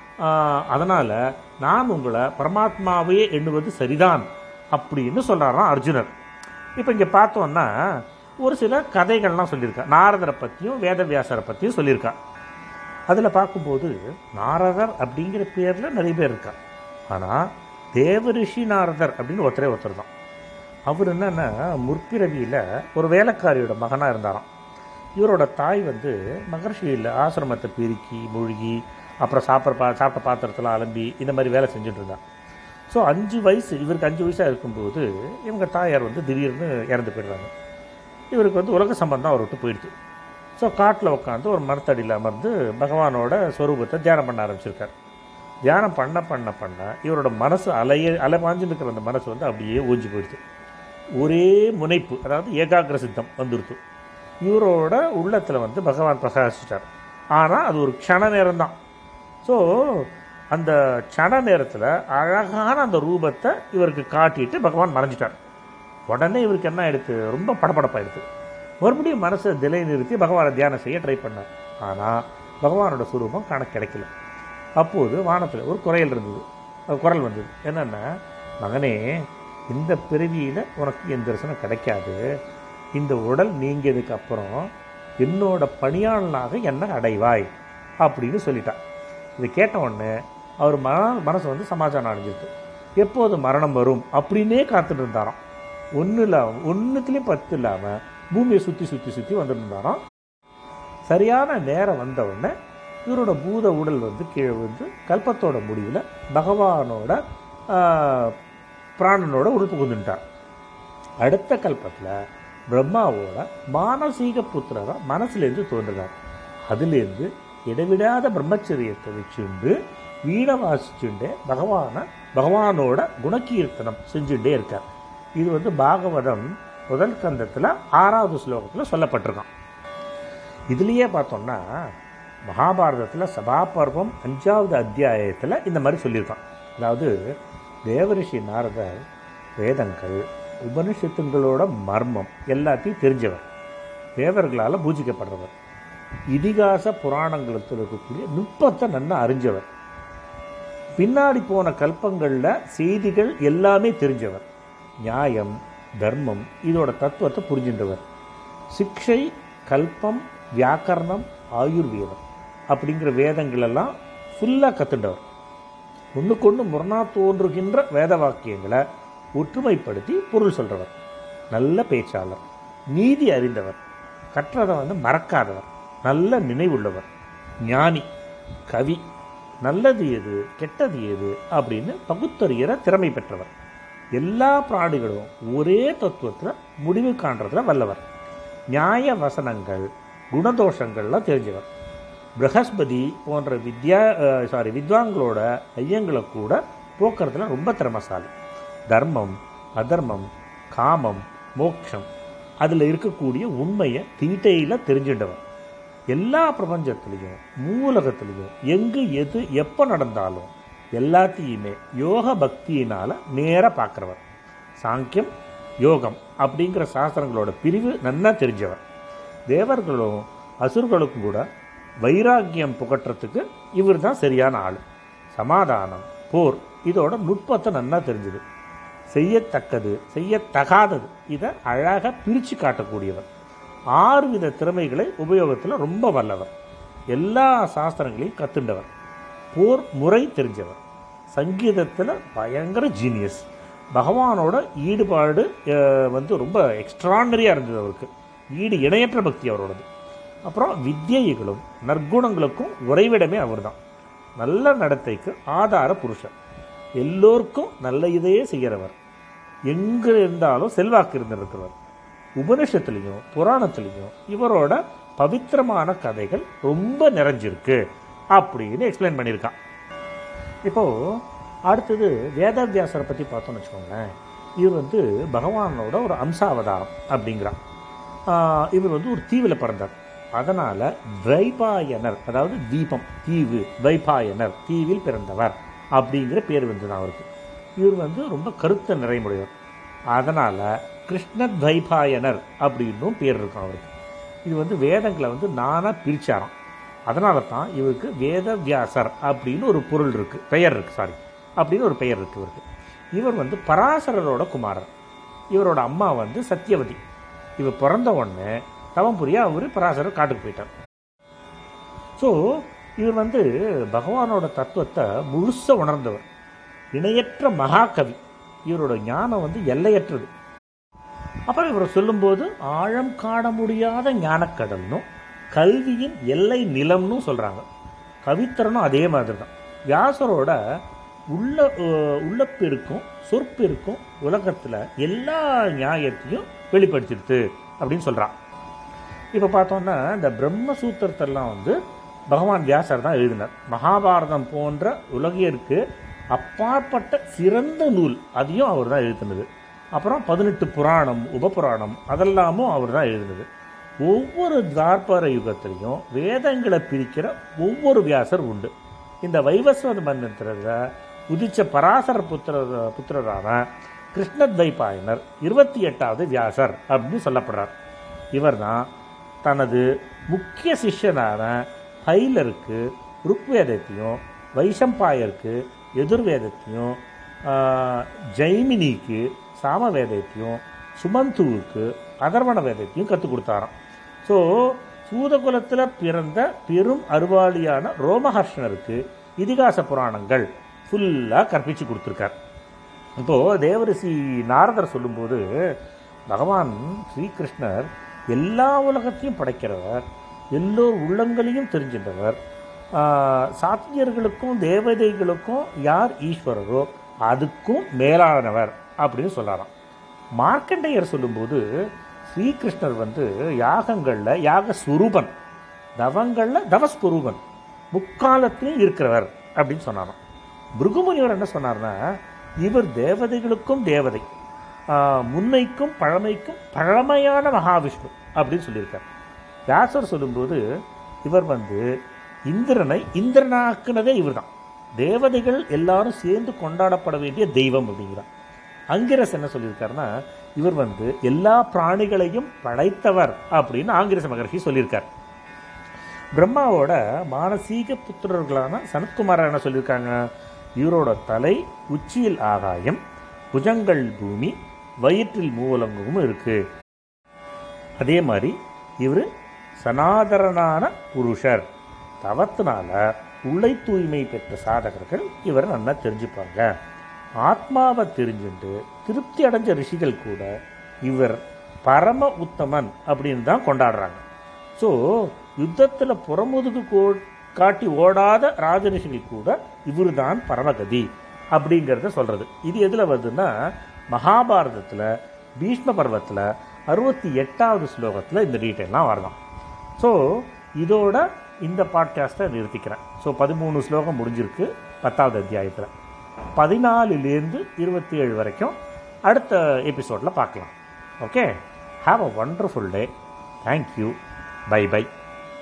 அதனால் நான் உங்களை பரமாத்மாவே எண்ணுவது சரிதான் அப்படின்னு சொல்கிறாராம் அர்ஜுனர் இப்போ இங்கே பார்த்தோன்னா ஒரு சில கதைகள்லாம் சொல்லியிருக்கா நாரதரை பற்றியும் வேதவியாசரை பற்றியும் சொல்லியிருக்கா அதில் பார்க்கும்போது நாரதர் அப்படிங்கிற பேரில் நிறைய பேர் இருக்கா ஆனால் தேவரிஷி நாரதர் அப்படின்னு ஒருத்தரே ஒருத்தர் தான் அவர் என்னன்னா முற்பிறவியில் ஒரு வேலைக்காரியோட மகனாக இருந்தாராம் இவரோட தாய் வந்து மகர்ஷியில் ஆசிரமத்தை பெருக்கி மூழ்கி அப்புறம் சாப்பிட்ற பா சாப்பிட்ட பாத்திரத்தில் அலம்பி இந்த மாதிரி வேலை செஞ்சுட்டு இருந்தா ஸோ அஞ்சு வயசு இவருக்கு அஞ்சு வயசாக இருக்கும்போது இவங்க தாயார் வந்து திடீர்னு இறந்து போயிடுறாங்க இவருக்கு வந்து உலக சம்பந்தம் அவர் விட்டு போயிடுது ஸோ காட்டில் உட்காந்து ஒரு மரத்தடியில் அமர்ந்து பகவானோட ஸ்வரூபத்தை தியானம் பண்ண ஆரம்பிச்சிருக்கார் தியானம் பண்ண பண்ண பண்ண இவரோட மனசு அலைய அலைபாஞ்சு இருக்கிற அந்த மனசு வந்து அப்படியே ஊஞ்சி போயிடுது ஒரே முனைப்பு அதாவது ஏகாகிர சித்தம் வந்துடுது இவரோட உள்ளத்தில் வந்து பகவான் பிரகாசிச்சிட்டார் ஆனால் அது ஒரு க்ஷண நேரம்தான் ஸோ அந்த க்ஷண நேரத்தில் அழகான அந்த ரூபத்தை இவருக்கு காட்டிட்டு பகவான் மறைஞ்சிட்டார் உடனே இவருக்கு என்ன ஆயிடுத்து ரொம்ப படபடப்பாயிடுது மறுபடியும் மனசை திலை நிறுத்தி பகவானை தியானம் செய்ய ட்ரை பண்ணார் ஆனால் பகவானோட சுரூபம் காண கிடைக்கல அப்போது வானத்தில் ஒரு குறையல் இருந்தது அது குரல் வந்தது என்னென்னா மகனே இந்த பிறவியில் உனக்கு என் தரிசனம் கிடைக்காது இந்த உடல் நீங்கியதுக்கு அப்புறம் என்னோட பணியாளனாக என்ன அடைவாய் அப்படின்னு சொல்லிட்டான் இதை கேட்ட உடனே அவர் மன மனசு வந்து சமாதானம் அடைஞ்சிருக்கு எப்போது மரணம் வரும் அப்படின்னே காத்துட்டு இருந்தாராம் ஒன்றும் இல்லாமல் ஒன்றுத்துலேயும் பத்து இல்லாமல் பூமியை சுற்றி சுற்றி சுற்றி வந்துட்டு இருந்தாராம் சரியான நேரம் வந்த உடனே இவரோட பூத உடல் வந்து கீழே வந்து கல்பத்தோட முடிவில் பகவானோட ஆஹ், பிராணனோட உறுப்பு கொண்டுட்டார் அடுத்த கல்பத்தில் பிரம்மாவோட மானசீக புத்திரரா மனசுலேருந்து தோன்றுறார் அதுலேருந்து இடைவிடாத பிரம்மச்சரியத்தை வச்சுண்டு வீணை வாசிச்சுண்டே பகவானை பகவானோட குணகீர்த்தனம் செஞ்சுட்டே இருக்கார் இது வந்து பாகவதம் முதல் கந்தத்தில் ஆறாவது ஸ்லோகத்தில் சொல்லப்பட்டிருக்கான் இதுலேயே பார்த்தோம்னா மகாபாரதத்தில் சபாபர்வம் அஞ்சாவது அத்தியாயத்தில் இந்த மாதிரி சொல்லியிருக்கான் அதாவது தேவரிஷி நாரதர் வேதங்கள் உபனிஷத்துங்களோட மர்மம் எல்லாத்தையும் தெரிஞ்சவர் தேவர்களால் பூஜிக்கப்படுறவர் இதிகாச புராணங்களுக்கு இருக்கக்கூடிய நுட்பத்தை நன்னா அறிஞ்சவர் பின்னாடி போன கல்பங்களில் செய்திகள் எல்லாமே தெரிஞ்சவர் நியாயம் தர்மம் இதோட தத்துவத்தை புரிஞ்சின்றவர் சிக்ஷை கல்பம் வியாக்கரணம் ஆயுர்வேதம் அப்படிங்கிற வேதங்கள் எல்லாம் ஃபுல்லாக கற்றுண்டவர் ஒன்றுக்கொன்று முரணா தோன்றுகின்ற வேத வாக்கியங்களை ஒற்றுமைப்படுத்தி பொருள் சொல்கிறவர் நல்ல பேச்சாளர் நீதி அறிந்தவர் கற்றதை வந்து மறக்காதவர் நல்ல நினைவுள்ளவர் ஞானி கவி நல்லது எது கெட்டது எது அப்படின்னு பகுத்தறிகிற திறமை பெற்றவர் எல்லா பிராணிகளும் ஒரே தத்துவத்தில் முடிவு காண்றதுல வல்லவர் நியாய வசனங்கள் குணதோஷங்கள்லாம் தெரிஞ்சவர் பிரகஸ்பதி போன்ற வித்யா சாரி வித்வான்களோட ஐயங்களை கூட போக்குறதுல ரொம்ப திறமசாலி தர்மம் அதர்மம் காமம் மோட்சம் அதில் இருக்கக்கூடிய உண்மையை டீட்டெயிலாக தெரிஞ்சின்றவர் எல்லா பிரபஞ்சத்துலேயும் மூலகத்துலேயும் எங்கு எது எப்போ நடந்தாலும் எல்லாத்தையுமே யோக பக்தியினால் நேராக பார்க்குறவர் சாங்கியம் யோகம் அப்படிங்கிற சாஸ்திரங்களோட பிரிவு நன்னா தெரிஞ்சவர் தேவர்களும் அசுர்களுக்கும் கூட வைராக்கியம் புகட்டுறதுக்கு இவர் தான் சரியான ஆள் சமாதானம் போர் இதோட நுட்பத்தை நன்னா தெரிஞ்சுது செய்யத்தக்கது செய்யத்தகாதது இதை அழகாக பிரித்து காட்டக்கூடியவர் ஆறு வித திறமைகளை உபயோகத்தில் ரொம்ப வல்லவர் எல்லா சாஸ்திரங்களையும் கத்துண்டவர் போர் முறை தெரிஞ்சவர் சங்கீதத்தில் பயங்கர ஜீனியஸ் பகவானோட ஈடுபாடு அஹ், வந்து ரொம்ப எக்ஸ்ட்ரானரியாக இருந்தது அவருக்கு ஈடு இணையற்ற பக்தி அவரோடது அப்புறம் வித்யைகளும் நற்குணங்களுக்கும் உறைவிடமே அவர்தான் நல்ல நடத்தைக்கு ஆதார புருஷன் எல்லோருக்கும் நல்ல இதையே செய்கிறவர் எங்கே இருந்தாலும் செல்வாக்கு இருந்திருக்கிறவர் உபனிஷத்துலேயும் புராணத்துலேயும் இவரோட பவித்திரமான கதைகள் ரொம்ப நிறைஞ்சிருக்கு அப்படின்னு எக்ஸ்பிளைன் பண்ணியிருக்கான் இப்போ அடுத்தது வேதவியாசரை பற்றி பார்த்தோம்னு வச்சுக்கோங்களேன் இவர் வந்து பகவானோட ஒரு அம்சாவதாரம் அப்படிங்கிறான் ஆஹ் இவர் வந்து ஒரு தீவில் பிறந்தார் அதனால் வைபாயனர் அதாவது தீபம் தீவு வைபாயனர் தீவில் பிறந்தவர் அப்படிங்கிற பேர் வந்து அவருக்கு இவர் வந்து ரொம்ப கருத்த நிறைமுடையவர் அதனால் கிருஷ்ணத்வைபாயனர் அப்படின்னும் பேர் இருக்கும் அவருக்கு இது வந்து வேதங்களை வந்து நானாக பிரிச்சாராம் அதனால தான் இவருக்கு வேதவியாசர் அப்படின்னு ஒரு பொருள் இருக்குது பெயர் இருக்குது சாரி அப்படின்னு ஒரு பெயர் இருக்குது இவருக்கு இவர் வந்து பராசரரோட குமாரர் இவரோட அம்மா வந்து சத்தியவதி இவர் பிறந்த உடனே தவம் புரிய அவர் பராசரர் காட்டுக்கு போயிட்டார் ஸோ இவர் வந்து பகவானோட தத்துவத்தை முழுச உணர்ந்தவர் இணையற்ற மகாகவி இவரோட ஞானம் வந்து எல்லையற்றது அப்புறம் இவர் சொல்லும்போது ஆழம் காண முடியாத ஞானக்கடல்னும் கல்வியின் எல்லை நிலம்னு சொல்கிறாங்க கவித்திறனும் அதே மாதிரி தான் வியாசரோட உள்ள அஹ், உள்ளப்பெருக்கும் சொற்பெருக்கும் உலகத்தில் எல்லா நியாயத்தையும் வெளிப்படுத்திடுது அப்படின்னு சொல்கிறான் இப்போ பார்த்தோம்னா இந்த பிரம்மசூத்திரத்தெல்லாம் வந்து பகவான் வியாசர் தான் எழுதினார் மகாபாரதம் போன்ற உலகிற்கு அப்பாற்பட்ட சிறந்த நூல் அதையும் அவர் தான் எழுதினது அப்புறம் பதினெட்டு புராணம் உபபுராணம் அதெல்லாமும் அவர் தான் எழுதினது ஒவ்வொரு தார்பார யுகத்திலையும் வேதங்களை பிரிக்கிற ஒவ்வொரு வியாசர் உண்டு இந்த வைவஸ்வத மந்திரத்தில் உதிச்ச பராசர புத்திர புத்திரரான கிருஷ்ணத்வைபாயனர் இருபத்தி எட்டாவது வியாசர் அப்படின்னு சொல்லப்படுறார் இவர்தான் தனது முக்கிய சிஷ்யனான பைலருக்கு ருக்வேதத்தையும் வைசம்பாயருக்கு எதிர்வேதத்தையும் ஆஹ், ஜைமினிக்கு சாமவேதத்தையும் சுமந்துவுக்கு அதர்வண வேதத்தையும் கற்றுக் கொடுத்தாராம் ஸோ சூதகுலத்தில் பிறந்த பெரும் அருவாளியான ரோமஹர்ஷனருக்கு இதிகாச புராணங்கள் ஃபுல்லாக கற்பிச்சு கொடுத்துருக்கார் இப்போது தேவரிசி நாரதர் சொல்லும்போது பகவான் ஸ்ரீகிருஷ்ணர் எல்லா உலகத்தையும் படைக்கிறவர் எல்லோர் உள்ளங்களையும் தெரிஞ்சின்றவர் ஆஹ், சாத்தியர்களுக்கும் தேவதைகளுக்கும் யார் ஈஸ்வரரோ அதுக்கும் மேலானவர் அப்படின்னு சொல்லலாம் மார்க்கண்டேயர் சொல்லும்போது ஸ்ரீகிருஷ்ணர் வந்து யாகங்களில் யாக ஸ்வரூபன் தவங்களில் தவஸ்வரூபன் முக்காலத்திலையும் இருக்கிறவர் அப்படின்னு சொன்னாராம் பிருகுமுனிவர் என்ன சொன்னார்னா இவர் தேவதைகளுக்கும் தேவதை ஆஹ், முன்னைக்கும் பழமைக்கும் பழமையான மகாவிஷ்ணு அப்படின்னு சொல்லியிருக்கார் வியாசர் சொல்லும்போது இவர் வந்து இந்திரனை இந்திரனாக்குனதே இவர்தான் தேவதைகள் எல்லாரும் சேர்ந்து கொண்டாடப்பட வேண்டிய தெய்வம் அப்படிங்கிறார் அங்கிரஸ் என்ன சொல்லியிருக்காருன்னா இவர் வந்து எல்லா பிராணிகளையும் படைத்தவர் அப்படின்னு ஆங்கிரச மகர்ஷி சொல்லியிருக்கார் பிரம்மாவோட மானசீக புத்திரர்களான சனத்குமாரர் என்ன சொல்லியிருக்காங்க இவரோட தலை உச்சியில் ஆகாயம் புஜங்கள் பூமி வயிற்றில் மூவலங்கமும் இருக்கு அதே மாதிரி இவர் சனாதரனான புருஷர் தவத்தினால உள்ளை தூய்மை பெற்ற சாதகர்கள் இவரை நல்லா தெரிஞ்சுப்பாங்க ஆத்மாவை தெரிஞ்சுட்டு திருப்தி அடைஞ்ச ரிஷிகள் கூட இவர் பரம உத்தமன் அப்படின்னு தான் கொண்டாடுறாங்க ஸோ யுத்தத்தில் புறமுதுகு கோ காட்டி ஓடாத ராஜரிஷிகள் கூட இவர் தான் பரமகதி அப்படிங்கிறத சொல்கிறது இது எதில் வருதுன்னா மகாபாரதத்தில் பீஷ்ம பர்வத்தில் அறுபத்தி எட்டாவது ஸ்லோகத்தில் இந்த டீட்டெயிலாம் வரலாம் ஸோ இதோட இந்த பாட்காஸ்ட்டை நிறுத்திக்கிறேன் ஸோ பதிமூணு ஸ்லோகம் முடிஞ்சிருக்கு பத்தாவது அத்தியாயத்தில் பதினாலுலேருந்து இருபத்தி ஏழு வரைக்கும் அடுத்த எபிசோடில் பார்க்கலாம் okay have a wonderful day thank you bye by